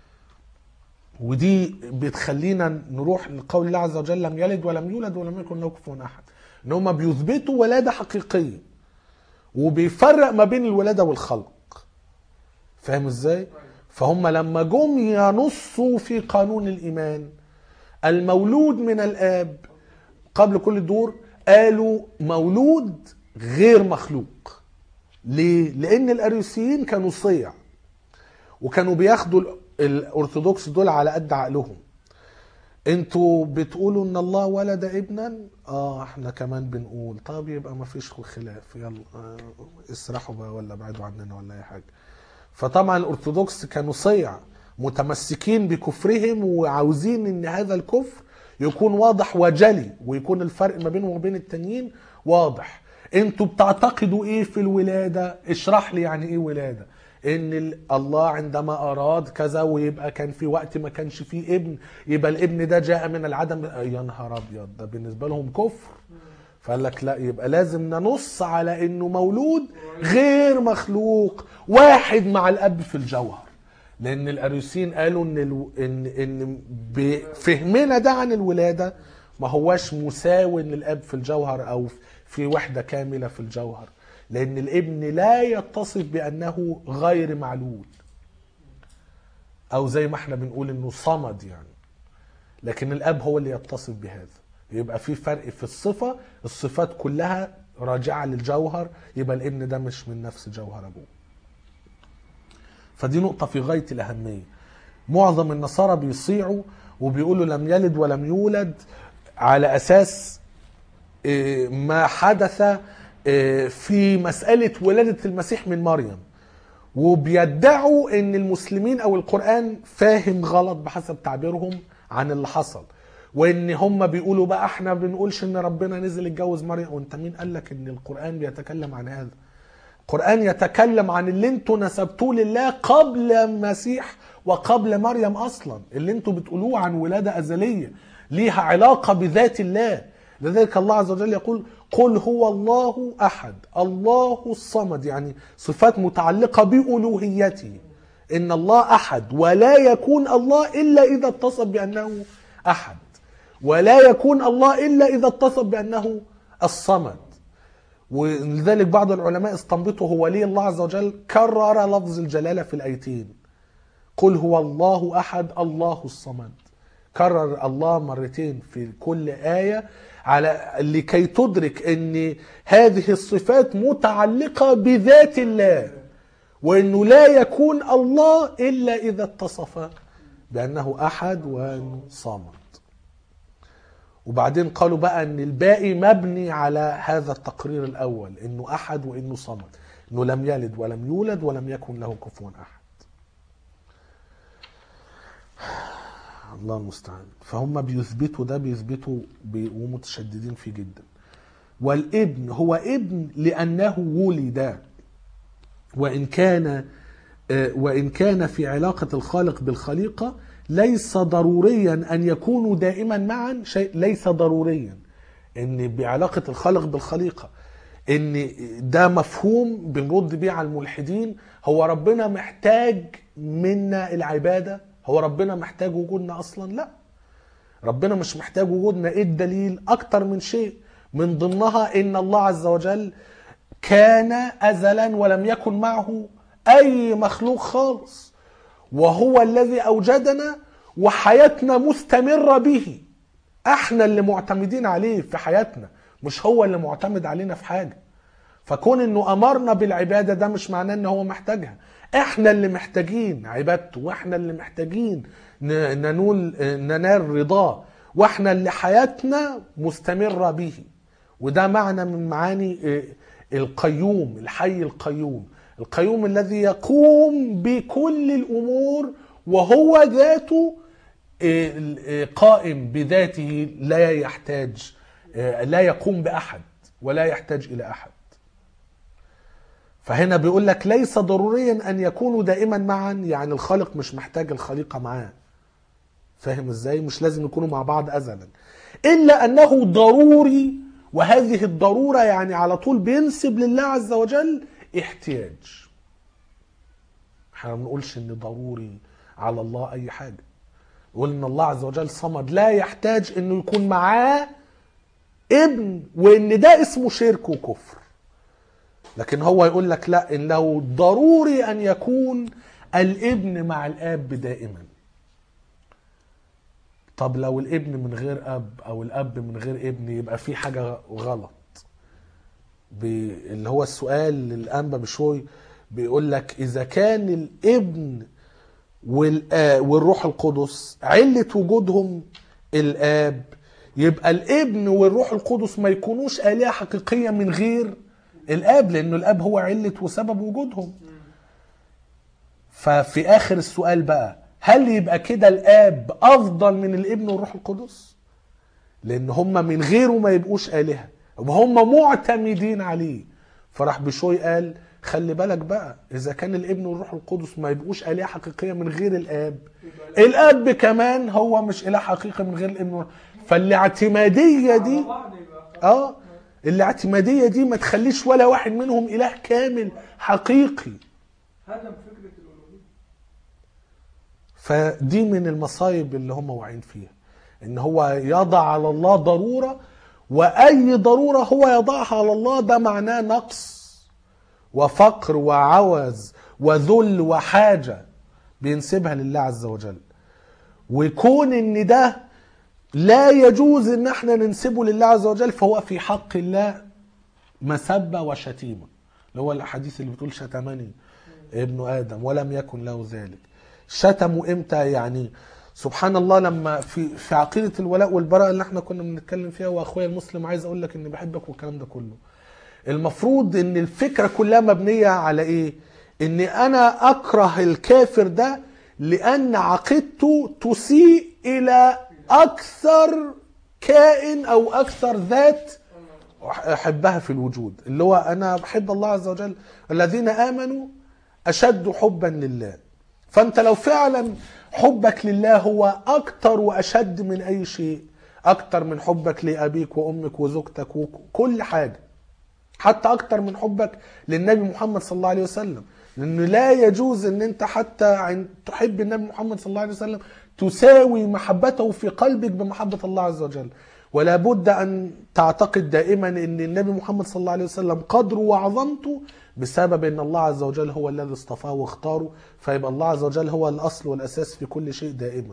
ودي بتخلينا نروح لقول الله عز وجل لم يلد ولم يولد ولم يكن له كفوا احد ان هم بيثبتوا ولاده حقيقيه وبيفرق ما بين الولاده والخلق فاهم ازاي فهم لما جم ينصوا في قانون الايمان المولود من الاب قبل كل الدور قالوا مولود غير مخلوق ليه لان الاريوسيين كانوا صيع وكانوا بياخدوا ال- الارثوذكس دول على قد عقلهم انتوا بتقولوا ان الله ولد ابنا اه احنا كمان بنقول طب يبقى ما فيش خلاف يلا آه اسرحوا بقى ولا ابعدوا عننا ولا اي حاجه فطبعا الارثوذكس كانوا صيع متمسكين بكفرهم وعاوزين ان هذا الكفر يكون واضح وجلي ويكون الفرق ما بينهم وبين التانيين واضح انتوا بتعتقدوا ايه في الولاده اشرح لي يعني ايه ولاده ان ال- الله عندما اراد كذا ويبقى كان في وقت ما كانش فيه ابن يبقى الابن ده جاء من العدم يا نهار ابيض ده بالنسبه لهم كفر فقال لك لا يبقى لازم ننص على انه مولود غير مخلوق واحد مع الاب في الجوهر لان الاريوسيين قالوا ان الو... ان ان بفهمنا ده عن الولاده ما هواش مساو للاب في الجوهر او في وحده كامله في الجوهر لان الابن لا يتصف بانه غير معلول او زي ما احنا بنقول انه صمد يعني لكن الاب هو اللي يتصف بهذا يبقى في فرق في الصفة الصفات كلها راجعة للجوهر يبقى الابن ده مش من نفس جوهر ابوه فدي نقطة في غاية الأهمية معظم النصارى بيصيعوا وبيقولوا لم يلد ولم يولد على أساس إيه، ما حدث إيه، في مسألة ولادة المسيح من مريم وبيدعوا ان المسلمين او القرآن فاهم غلط بحسب تعبيرهم عن اللي حصل وان هم بيقولوا بقى احنا بنقولش ان ربنا نزل اتجوز مريم وانت مين قال لك ان القرآن بيتكلم عن هذا القرآن يتكلم عن اللي انتوا نسبتوه لله قبل المسيح وقبل مريم اصلا اللي انتوا بتقولوه عن ولادة ازلية ليها علاقة بذات الله لذلك الله عز وجل يقول قل هو الله احد الله الصمد يعني صفات متعلقة بألوهيته ان الله احد ولا يكون الله الا اذا اتصف بانه احد ولا يكون الله الا اذا اتصف بانه الصمد ولذلك بعض العلماء استنبطوا هو ليه الله عز وجل كرر لفظ الجلالة في الآيتين قل هو الله أحد الله الصمد كرر الله مرتين في كل آية على لكي تدرك ان هذه الصفات متعلقة بذات الله وانه لا يكون الله الا اذا اتصف بانه احد وانه صمد وبعدين قالوا بقى ان الباقي مبني على هذا التقرير الاول انه احد وانه صمد انه لم يلد ولم يولد ولم يكن له كفوا احد الله المستعان فهم بيثبتوا ده بيثبتوا بي- ومتشددين فيه جدا والابن هو ابن لانه ولد وان كان آه، وان كان في علاقه الخالق بالخليقه ليس ضروريا ان يكونوا دائما معا شيء ليس ضروريا ان بعلاقه الخالق بالخليقه ان ده مفهوم بنرد بيه على الملحدين هو ربنا محتاج منا العباده هو ربنا محتاج وجودنا اصلا لا ربنا مش محتاج وجودنا ايه الدليل اكتر من شيء من ضمنها ان الله عز وجل كان ازلا ولم يكن معه اي مخلوق خالص وهو الذي اوجدنا وحياتنا مستمره به احنا اللي معتمدين عليه في حياتنا مش هو اللي معتمد علينا في حاجه فكون انه امرنا بالعباده ده مش معناه ان هو محتاجها احنا اللي محتاجين عبادته واحنا اللي محتاجين ن- ننول ننال رضاه واحنا اللي حياتنا مستمره به وده معنى من معاني اه، القيوم الحي القيوم القيوم الذي يقوم بكل الامور وهو ذاته اه، اه، قائم بذاته لا يحتاج اه، لا يقوم باحد ولا يحتاج الى احد فهنا بيقول لك ليس ضروريا ان يكونوا دائما معا يعني الخالق مش محتاج الخليقه معاه فاهم ازاي مش لازم يكونوا مع بعض ازلا الا انه ضروري وهذه الضروره يعني على طول بينسب لله عز وجل احتياج احنا ما بنقولش ان ضروري على الله اي حاجه نقول ان الله عز وجل صمد لا يحتاج انه يكون معاه ابن وان ده اسمه شرك وكفر لكن هو يقول لك لا انه ضروري ان يكون الابن مع الاب دائما طب لو الابن من غير اب او الاب من غير ابن يبقى في حاجه غلط بي- اللي هو السؤال للانبا بشوي بيقول لك اذا كان الابن والآ- والروح القدس علة وجودهم الآب يبقى الابن والروح القدس ما يكونوش آلهة حقيقية من غير الآب لأنه الآب هو علة وسبب وجودهم ففي آخر السؤال بقى هل يبقى كده الآب أفضل من الابن والروح القدس؟ لأن هم من غيره ما يبقوش آلهة وهم معتمدين عليه فراح بشوي قال خلي بالك بقى إذا كان الابن والروح القدس ما يبقوش آلهة حقيقية من غير الآب الآب كمان هو مش إله حقيقي من غير الابن والروح. فالاعتمادية دي على بعض يبقى اه الاعتمادية دي ما تخليش ولا واحد منهم إله كامل حقيقي هدم فكره الالوهيه فدي من المصايب اللي هم واعيين فيها ان هو يضع على الله ضرورة واي ضرورة هو يضعها على الله ده معناه نقص وفقر وعوز وذل وحاجة بينسبها لله عز وجل ويكون ان ده لا يجوز ان احنا ننسبه لله عز وجل فهو في حق الله مسبة وشتيمة اللي هو الحديث اللي بتقول شتمني ابن ادم ولم يكن له ذلك شتموا امتى يعني سبحان الله لما في في عقيده الولاء والبراء اللي احنا كنا بنتكلم فيها واخويا المسلم عايز اقول لك اني بحبك والكلام ده كله المفروض ان الفكره كلها مبنيه على ايه ان انا اكره الكافر ده لان عقيدته تسيء الى اكثر كائن او اكثر ذات احبها في الوجود اللي هو انا بحب الله عز وجل الذين امنوا اشد حبا لله فانت لو فعلا حبك لله هو اكتر واشد من اي شيء اكتر من حبك لابيك وامك وزوجتك وكل حاجه حتى اكتر من حبك للنبي محمد صلى الله عليه وسلم لانه لا يجوز ان انت حتى عن تحب النبي محمد صلى الله عليه وسلم تساوي محبته في قلبك بمحبه الله عز وجل ولا بد ان تعتقد دائما ان النبي محمد صلى الله عليه وسلم قدره وعظمته بسبب ان الله عز وجل هو الذي اصطفاه واختاره فيبقى الله عز وجل هو الاصل والاساس في كل شيء دائما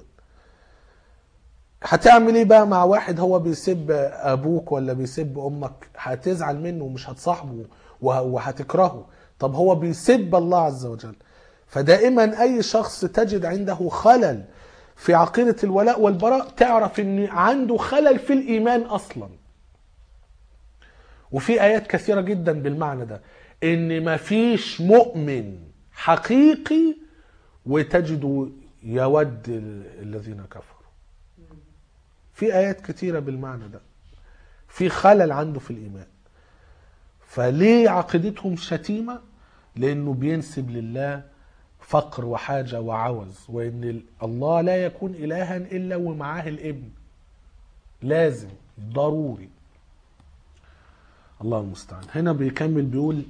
هتعمل ايه بقى مع واحد هو بيسب ابوك ولا بيسب امك هتزعل منه ومش هتصاحبه وه- وهتكرهه طب هو بيسب الله عز وجل فدائما اي شخص تجد عنده خلل في عقيدة الولاء والبراء تعرف ان عنده خلل في الايمان اصلا وفي ايات كثيرة جدا بالمعنى ده ان مفيش مؤمن حقيقي وتجده يود ال- الذين كفروا في ايات كتيرة بالمعنى ده في خلل عنده في الايمان فليه عقيدتهم شتيمة لانه بينسب لله فقر وحاجة وعوز وان ال- الله لا يكون الها الا ومعاه الابن لازم ضروري الله المستعان هنا بيكمل بيقول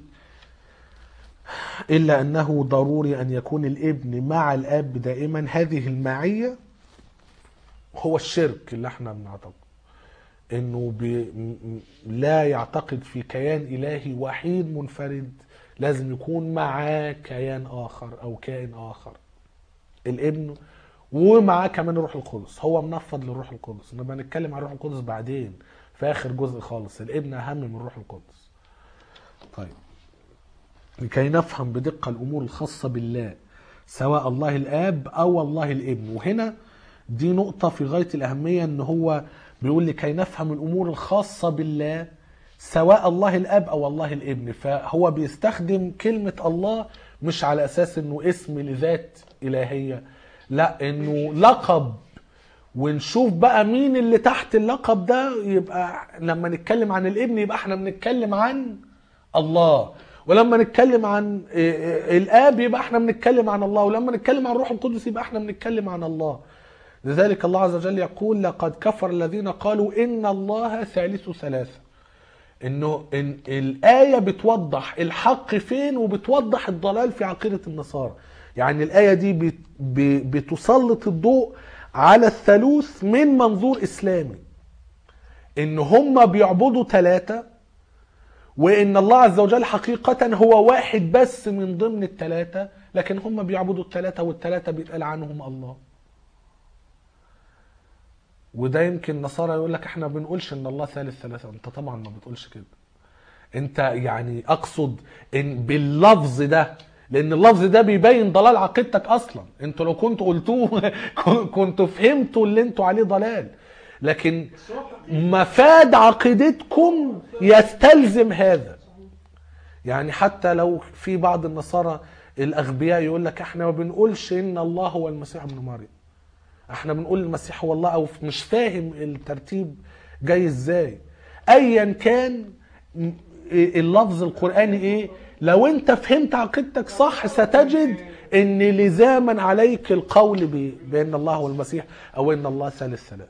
إلا أنه ضروري أن يكون الابن مع الأب دائما هذه المعية هو الشرك اللي احنا بنعتقد انه بي م- م- لا يعتقد في كيان الهي وحيد منفرد لازم يكون معاه كيان اخر او كائن اخر الابن ومعاه كمان الروح القدس هو منفض للروح القدس نبقى نتكلم عن الروح القدس بعدين في اخر جزء خالص الابن اهم من الروح القدس طيب لكي نفهم بدقة الأمور الخاصة بالله سواء الله الآب أو الله الابن وهنا دي نقطة في غاية الأهمية إن هو بيقول لكي نفهم الأمور الخاصة بالله سواء الله الآب أو الله الابن فهو بيستخدم كلمة الله مش على أساس إنه اسم لذات إلهية لا إنه لقب ونشوف بقى مين اللي تحت اللقب ده يبقى لما نتكلم عن الابن يبقى احنا بنتكلم عن الله ولما نتكلم عن إيه إيه الاب يبقى احنا بنتكلم عن الله ولما نتكلم عن الروح القدس يبقى احنا بنتكلم عن الله لذلك الله عز وجل يقول لقد كفر الذين قالوا ان الله ثالث ثلاثه انه إن الايه بتوضح الحق فين وبتوضح الضلال في عقيده النصارى يعني الايه دي بت- ب- بتسلط الضوء على الثالوث من منظور اسلامي ان هم بيعبدوا ثلاثه وان الله عز وجل حقيقه هو واحد بس من ضمن الثلاثه لكن هم بيعبدوا الثلاثه والثلاثه بيتقال عنهم الله وده يمكن النصارى يقول لك احنا ما بنقولش ان الله ثالث ثلاثه انت طبعا ما بتقولش كده انت يعني اقصد ان باللفظ ده لان اللفظ ده بيبين ضلال عقيدتك اصلا انتوا لو كنتوا قلتوه كنتوا فهمتوا اللي انتوا عليه ضلال لكن مفاد عقيدتكم يستلزم هذا يعني حتى لو في بعض النصارى الاغبياء يقول لك احنا ما بنقولش ان الله هو المسيح ابن مريم احنا بنقول المسيح هو الله او مش فاهم الترتيب جاي ازاي ايا كان م- اللفظ القراني ايه لو انت فهمت عقيدتك صح ستجد ان لزاما عليك القول ب- بان الله هو المسيح او ان الله ثالث ثلاث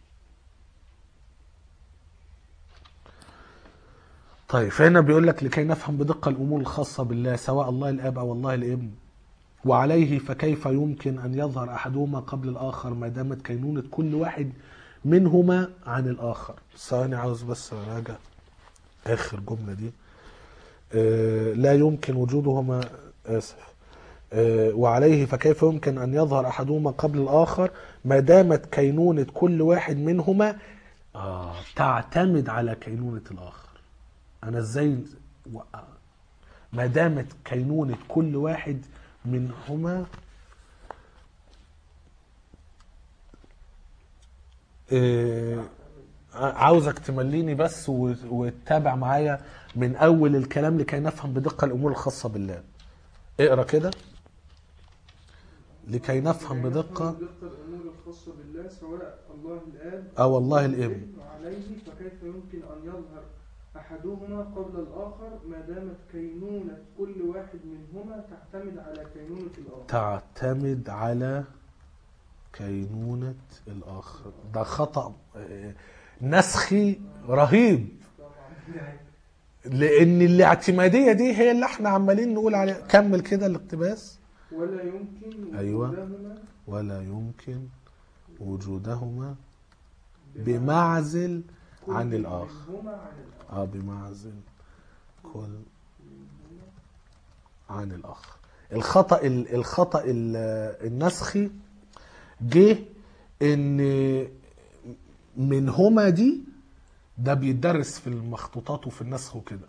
طيب فهنا بيقول لك لكي نفهم بدقة الأمور الخاصة بالله سواء الله الآب أو الله الابن وعليه فكيف يمكن أن يظهر أحدهما قبل الآخر ما دامت كينونة كل واحد منهما عن الآخر ثواني عاوز بس أراجع آخر جملة دي آه، لا يمكن وجودهما آسف آه، وعليه فكيف يمكن أن يظهر أحدهما قبل الآخر ما دامت كينونة كل واحد منهما آه تعتمد على كينونة الآخر أنا إزاي و- ما دامت كينونة كل واحد منهما آه، عاوزك تمليني بس و- وتتابع معايا من اول الكلام لكي نفهم بدقه الامور الخاصه بالله اقرا كده لكي نفهم بدقه بدقة الأمور الخاصة بالله سواء الله الآب او الله الابن وعليه فكيف يمكن أن يظهر أحدهما قبل الآخر ما دامت كينونة كل واحد منهما تعتمد على كينونة الآخر تعتمد على كينونه الاخر ده خطا آه، نسخي رهيب طبعا لان الاعتماديه دي هي اللي احنا عمالين نقول عليها كمل كده الاقتباس ولا يمكن أيوة. وجودهما ولا يمكن وجودهما بمعزل كل عن الآخر. منهما عن الآخر اه بمعزل كل عن الاخر الخطا ال- الخطا ال- النسخي جه ان منهما دي ده بيدرس في المخطوطات وفي النسخ وكده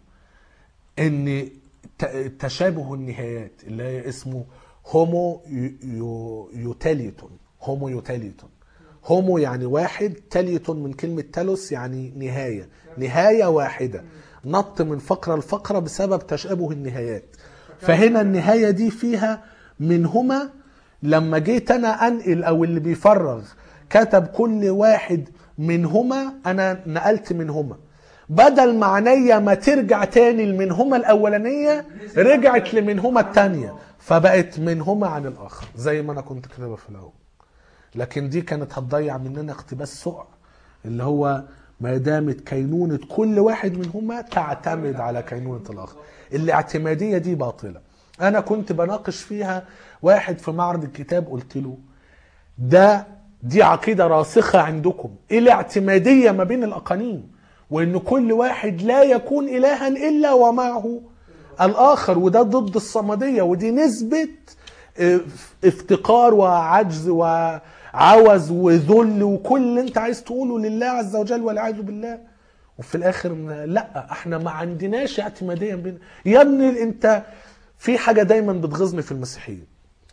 ان ت- تشابه النهايات اللي هي اسمه هومو يو- يو- يوتاليتون هومو يوتاليتون هومو يعني واحد تاليتون من كلمة تالوس يعني نهاية نهاية واحدة نط من فقرة لفقرة بسبب تشابه النهايات فهنا النهاية دي فيها منهما لما جيت أنا أنقل أو اللي بيفرغ كتب كل واحد منهما أنا نقلت منهما بدل ما عينيا ما ترجع تاني لمنهما الأولانية رجعت لمنهما التانية فبقت منهما عن الآخر زي ما أنا كنت كاتبها في الأول لكن دي كانت هتضيع مننا اقتباس سقع اللي هو ما دامت كينونة كل واحد منهما تعتمد على كينونة الآخر الاعتمادية دي باطلة أنا كنت بناقش فيها واحد في معرض الكتاب قلت له ده دي عقيدة راسخة عندكم الاعتمادية ما بين الأقانيم وإن كل واحد لا يكون إلها إلا ومعه الآخر وده ضد الصمدية ودي نسبة اف- افتقار وعجز وعوز وذل وكل اللي انت عايز تقوله لله عز وجل والعياذ بالله وفي الاخر ن- لا احنا ما عندناش اعتماديه بين يا ابني انت في حاجه دايما بتغيظني في المسيحيه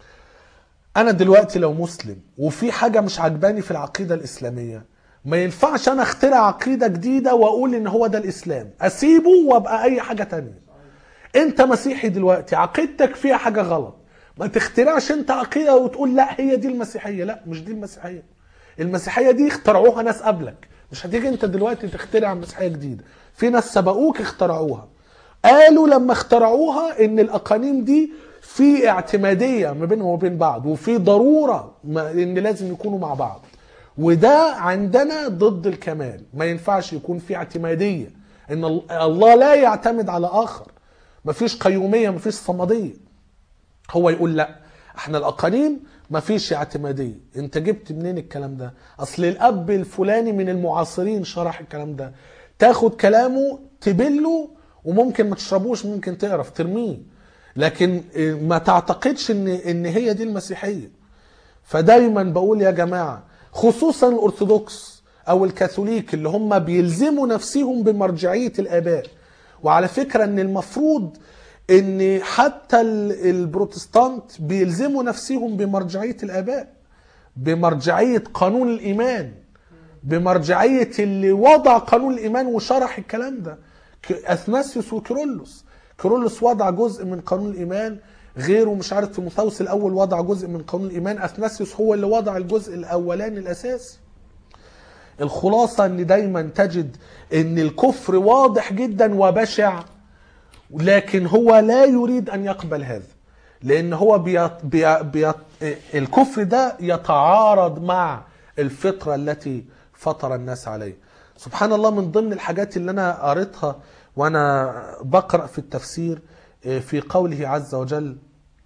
انا دلوقتي لو مسلم وفي حاجه مش عجباني في العقيده الاسلاميه ما ينفعش انا اخترع عقيده جديده واقول ان هو ده الاسلام اسيبه وابقى اي حاجه تانية انت مسيحي دلوقتي عقيدتك فيها حاجه غلط ما تخترعش انت عقيده وتقول لا هي دي المسيحيه لا مش دي المسيحيه المسيحيه دي اخترعوها ناس قبلك مش هتيجي انت دلوقتي تخترع مسيحيه جديده في ناس سبقوك اخترعوها قالوا لما اخترعوها ان الاقانيم دي في اعتماديه ما بينهم وبين بعض وفي ضروره ما- ان لازم يكونوا مع بعض وده عندنا ضد الكمال ما ينفعش يكون في اعتماديه ان ال- الله لا يعتمد على اخر مفيش قيوميه مفيش صمديه هو يقول لا احنا الاقانيم مفيش اعتماديه انت جبت منين الكلام ده اصل الاب الفلاني من المعاصرين شرح الكلام ده تاخد كلامه تبله وممكن ما تشربوش ممكن تقرف ترميه لكن اه، ما تعتقدش ان ان هي دي المسيحيه فدايما بقول يا جماعه خصوصا الارثوذكس او الكاثوليك اللي هم بيلزموا نفسهم بمرجعيه الاباء وعلى فكره ان المفروض ان حتى ال- البروتستانت بيلزموا نفسهم بمرجعيه الاباء بمرجعيه قانون الايمان بمرجعيه اللي وضع قانون الايمان وشرح الكلام ده ك- اثناسيوس وكيرلس كيرلس وضع جزء من قانون الايمان غيره مش عارف تيموثاوس الاول وضع جزء من قانون الايمان اثناسيوس هو اللي وضع الجزء الاولاني الاساسي الخلاصه ان دايما تجد ان الكفر واضح جدا وبشع لكن هو لا يريد ان يقبل هذا لان هو بيط بي بي الكفر ده يتعارض مع الفطره التي فطر الناس عليها سبحان الله من ضمن الحاجات اللي انا قريتها وانا بقرا في التفسير آه، في قوله عز وجل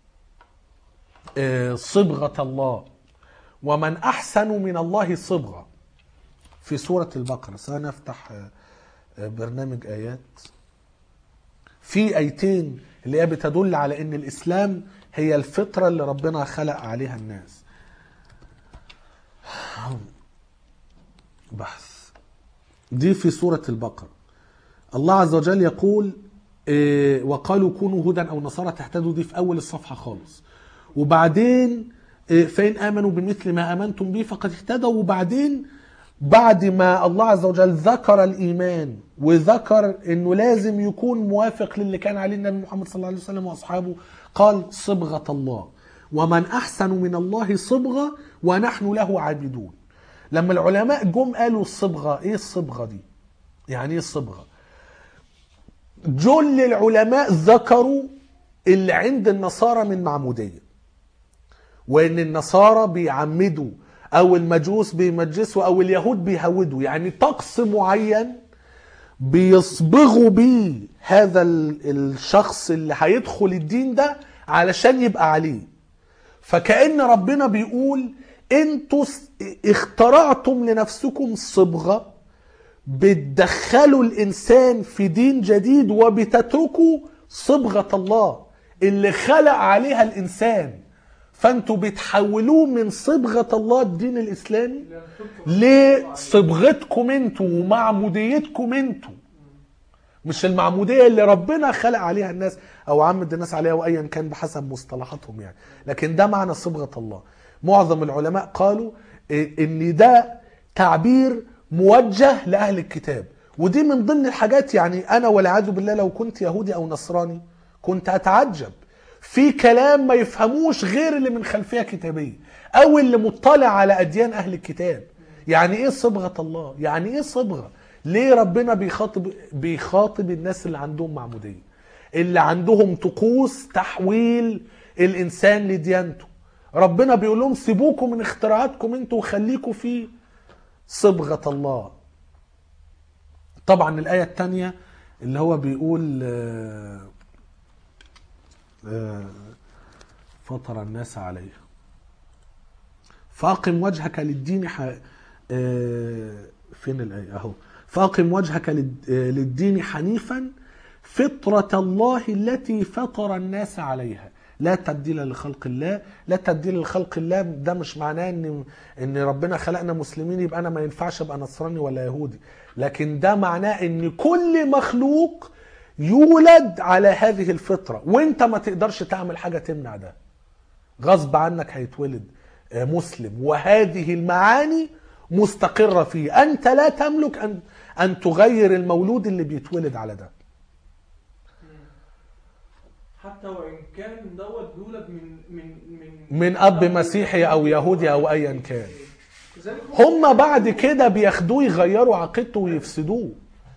آه، صبغه الله ومن احسن من الله صبغه في سوره البقره سنفتح آه، آه، برنامج ايات في ايتين اللي هي بتدل على ان الاسلام هي الفطرة اللي ربنا خلق عليها الناس بحث دي في سورة البقرة الله عز وجل يقول إيه، وقالوا كونوا هدى او نصارى تهتدوا دي في اول الصفحه خالص وبعدين إيه، فان امنوا بمثل ما امنتم به فقد اهتدوا وبعدين بعد ما الله عز وجل ذكر الايمان وذكر انه لازم يكون موافق للي كان عليه النبي محمد صلى الله عليه وسلم واصحابه قال صبغه الله ومن احسن من الله صبغه ونحن له عابدون لما العلماء جم قالوا الصبغه ايه الصبغه دي يعني ايه الصبغه جل العلماء ذكروا اللي عند النصارى من معمودية وان النصارى بيعمدوا او المجوس بيمجسوا او اليهود بيهودوا يعني طقس معين بيصبغوا بيه هذا ال- الشخص اللي هيدخل الدين ده علشان يبقى عليه فكأن ربنا بيقول انتوا س- اخترعتم لنفسكم صبغه بتدخلوا الانسان في دين جديد وبتتركوا صبغه الله اللي خلق عليها الانسان فانتوا بتحولوه من صبغه الله الدين الاسلامي لصبغتكم انتوا ومعموديتكم انتوا مش المعموديه اللي ربنا خلق عليها الناس او عمد الناس عليها وايا كان بحسب مصطلحاتهم يعني لكن ده معنى صبغه الله معظم العلماء قالوا إيه ان ده تعبير موجه لاهل الكتاب ودي من ضمن الحاجات يعني انا والعياذ بالله لو كنت يهودي او نصراني كنت اتعجب في كلام ما يفهموش غير اللي من خلفيه كتابيه او اللي مطلع على اديان اهل الكتاب يعني ايه صبغه الله يعني ايه صبغه ليه ربنا بيخاطب بيخاطب الناس اللي عندهم معموديه اللي عندهم طقوس تحويل الانسان لديانته ربنا بيقول لهم سيبوكم من اختراعاتكم انتوا وخليكم في صبغه الله طبعا الايه الثانيه اللي هو بيقول آه، آه، فطر الناس عليه فاقم وجهك للدين ح... آه، فين الآية أهو فاقم وجهك للد- آه، للدين حنيفا فطرة الله التي فطر الناس عليها لا تبديل لخلق الله لا تبديل لخلق الله ده مش معناه ان ان ربنا خلقنا مسلمين يبقى انا ما ينفعش ابقى نصراني ولا يهودي لكن ده معناه ان كل مخلوق يولد على هذه الفطرة وانت ما تقدرش تعمل حاجة تمنع ده غصب عنك هيتولد آه، مسلم وهذه المعاني مستقرة فيه أنت لا تملك أن أن تغير المولود اللي بيتولد على ده حتى وان كان دوت بيولد من من من من أب مسيحي أو يهودي أو أيا كان لذلك هم بعد كده بياخدوه يغيروا عقيدته ويفسدوه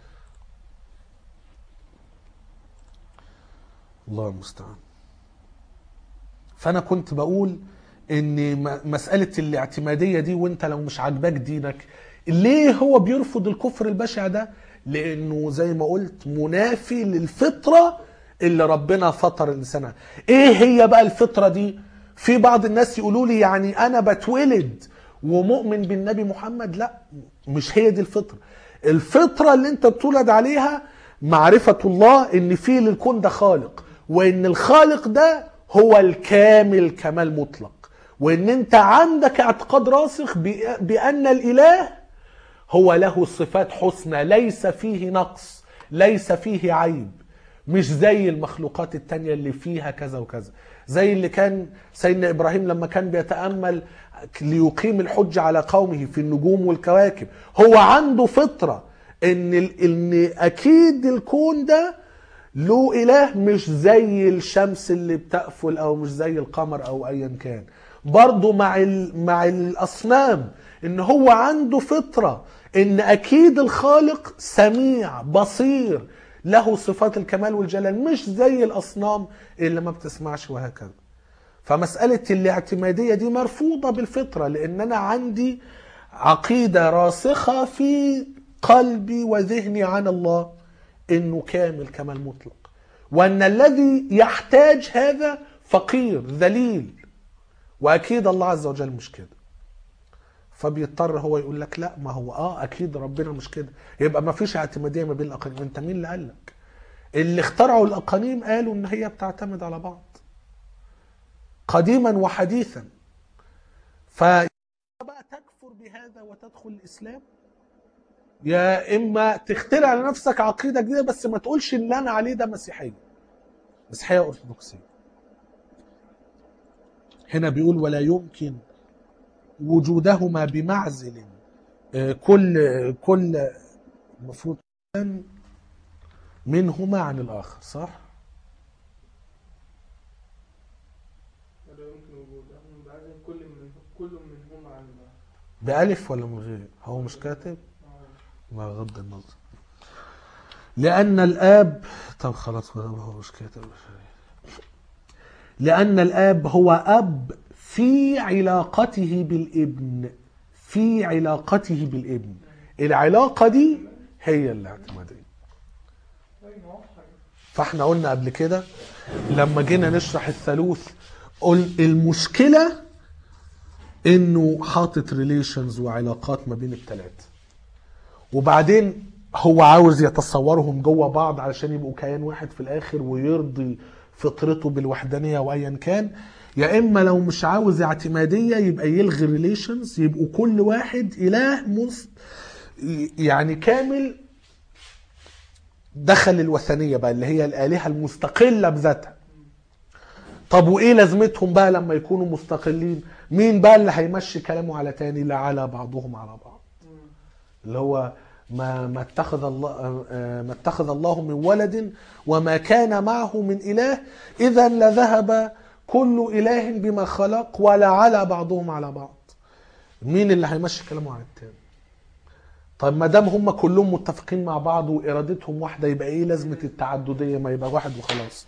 الله المستعان فانا كنت بقول ان م- مساله الاعتماديه دي وانت لو مش عاجباك دينك ليه هو بيرفض الكفر البشع ده لانه زي ما قلت منافي للفطره اللي ربنا فطر الانسان عليها. ايه هي بقى الفطره دي في بعض الناس يقولوا لي يعني انا بتولد ومؤمن بالنبي محمد لا مش هي دي الفطره الفطره اللي انت بتولد عليها معرفه الله ان في للكون ده خالق وان الخالق ده هو الكامل كمال مطلق وان انت عندك اعتقاد راسخ بأ- بان الاله هو له صفات حسنى ليس فيه نقص ليس فيه عيب مش زي المخلوقات التانية اللي فيها كذا وكذا زي اللي كان سيدنا إبراهيم لما كان بيتأمل ليقيم الحج على قومه في النجوم والكواكب هو عنده فطرة ان, ال- إن أكيد الكون ده له إله مش زي الشمس اللي بتقفل أو مش زي القمر أو أيا كان برضه مع ال- مع الأصنام إن هو عنده فطرة إن أكيد الخالق سميع بصير له صفات الكمال والجلال مش زي الأصنام اللي ما بتسمعش وهكذا فمسألة الاعتمادية دي مرفوضة بالفطرة لأن أنا عندي عقيدة راسخة في قلبي وذهني عن الله إنه كامل كمال مطلق وأن الذي يحتاج هذا فقير ذليل وأكيد الله عز وجل مش كده فبيضطر هو يقول لك لا ما هو اه اكيد ربنا مش كده يبقى ما فيش اعتماديه ما بين الاقانيم انت مين اللي قال لك اللي اخترعوا الاقانيم قالوا ان هي بتعتمد على بعض قديما وحديثا ف بقى تكفر بهذا وتدخل الاسلام يا اما تخترع لنفسك عقيده جديده بس ما تقولش اللي انا عليه ده مسيحيه مسيحيه ارثوذكسيه هنا بيقول ولا يمكن وجودهما بمعزل آه، كل كل المفروض منهما عن الاخر صح ولا يمكن وجودهم بعد كل من كل منهما عن الآخر بألف ولا من غير هو مش كاتب آه. ما غض النظر لأن الآب طب خلاص ما دام هو مش كاتب لأن الآب هو أب في علاقته بالابن في علاقته بالابن العلاقة دي هي الاعتمادية أيوة، واضحة. فاحنا قلنا قبل كده لما جينا نشرح الثالوث قل المشكلة انه حاطط ريليشنز وعلاقات ما بين الثلاثة وبعدين هو عاوز يتصورهم جوه بعض علشان يبقوا كيان واحد في الاخر ويرضي فطرته بالوحدانية وايا كان يا اما لو مش عاوز اعتمادية يبقى يلغي ريليشنز يبقوا كل واحد اله مس يعني كامل دخل الوثنية بقى اللي هي الآلهة المستقلة بذاتها طب وإيه لازمتهم بقى لما يكونوا مستقلين مين بقى اللي هيمشي كلامه على تاني لا على بعضهم على بعض مم. اللي هو ما ما اتخذ الله آه، ما اتخذ الله من ولد وما كان معه من اله اذا لذهب كل اله بما خلق ولا على بعضهم على بعض مين اللي هيمشي كلامه على التاني طيب ما دام هم كلهم متفقين مع بعض وارادتهم واحده يبقى ايه لازمه التعدديه ما يبقى واحد وخلاص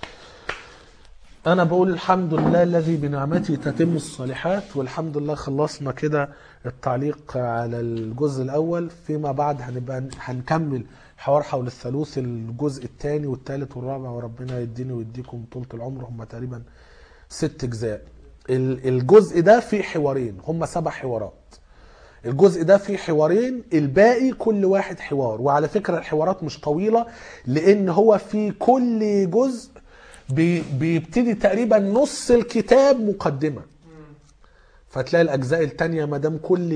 انا بقول الحمد لله الذي بنعمته تتم الصالحات والحمد لله خلصنا كده التعليق على الجزء الاول فيما بعد هنبقى هنكمل حوار حول الثالوث الجزء الثاني والثالث والرابع وربنا يديني ويديكم طولة العمر هم تقريبا ست اجزاء ال- الجزء ده فيه حوارين هم سبع حوارات الجزء ده فيه حوارين الباقي كل واحد حوار وعلى فكرة الحوارات مش طويلة لان هو في كل جزء بي- بيبتدي تقريبا نص الكتاب مقدمة مم. فتلاقي الاجزاء التانية ما دام كل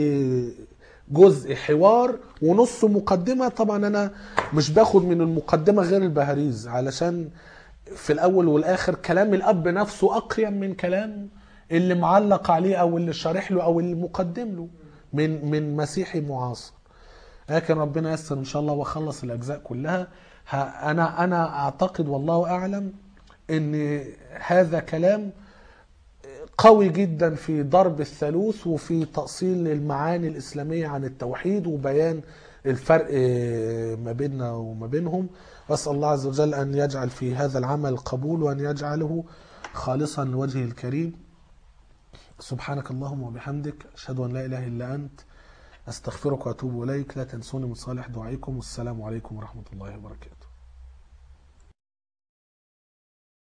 جزء حوار ونص مقدمة طبعا انا مش باخد من المقدمة غير البهاريز علشان في الاول والاخر كلام الاب نفسه اقيم من كلام اللي معلق عليه او اللي شارح له او اللي مقدم له من من مسيحي معاصر لكن ربنا يسر ان شاء الله واخلص الاجزاء كلها ها انا انا اعتقد والله اعلم ان هذا كلام قوي جدا في ضرب الثالوث وفي تأصيل المعاني الإسلامية عن التوحيد وبيان الفرق ما بيننا وما بينهم وأسأل الله عز وجل أن يجعل في هذا العمل قبول وأن يجعله خالصا لوجهه الكريم سبحانك اللهم وبحمدك أشهد أن لا إله إلا أنت أستغفرك وأتوب إليك لا تنسوني من صالح دعائكم والسلام عليكم ورحمة الله وبركاته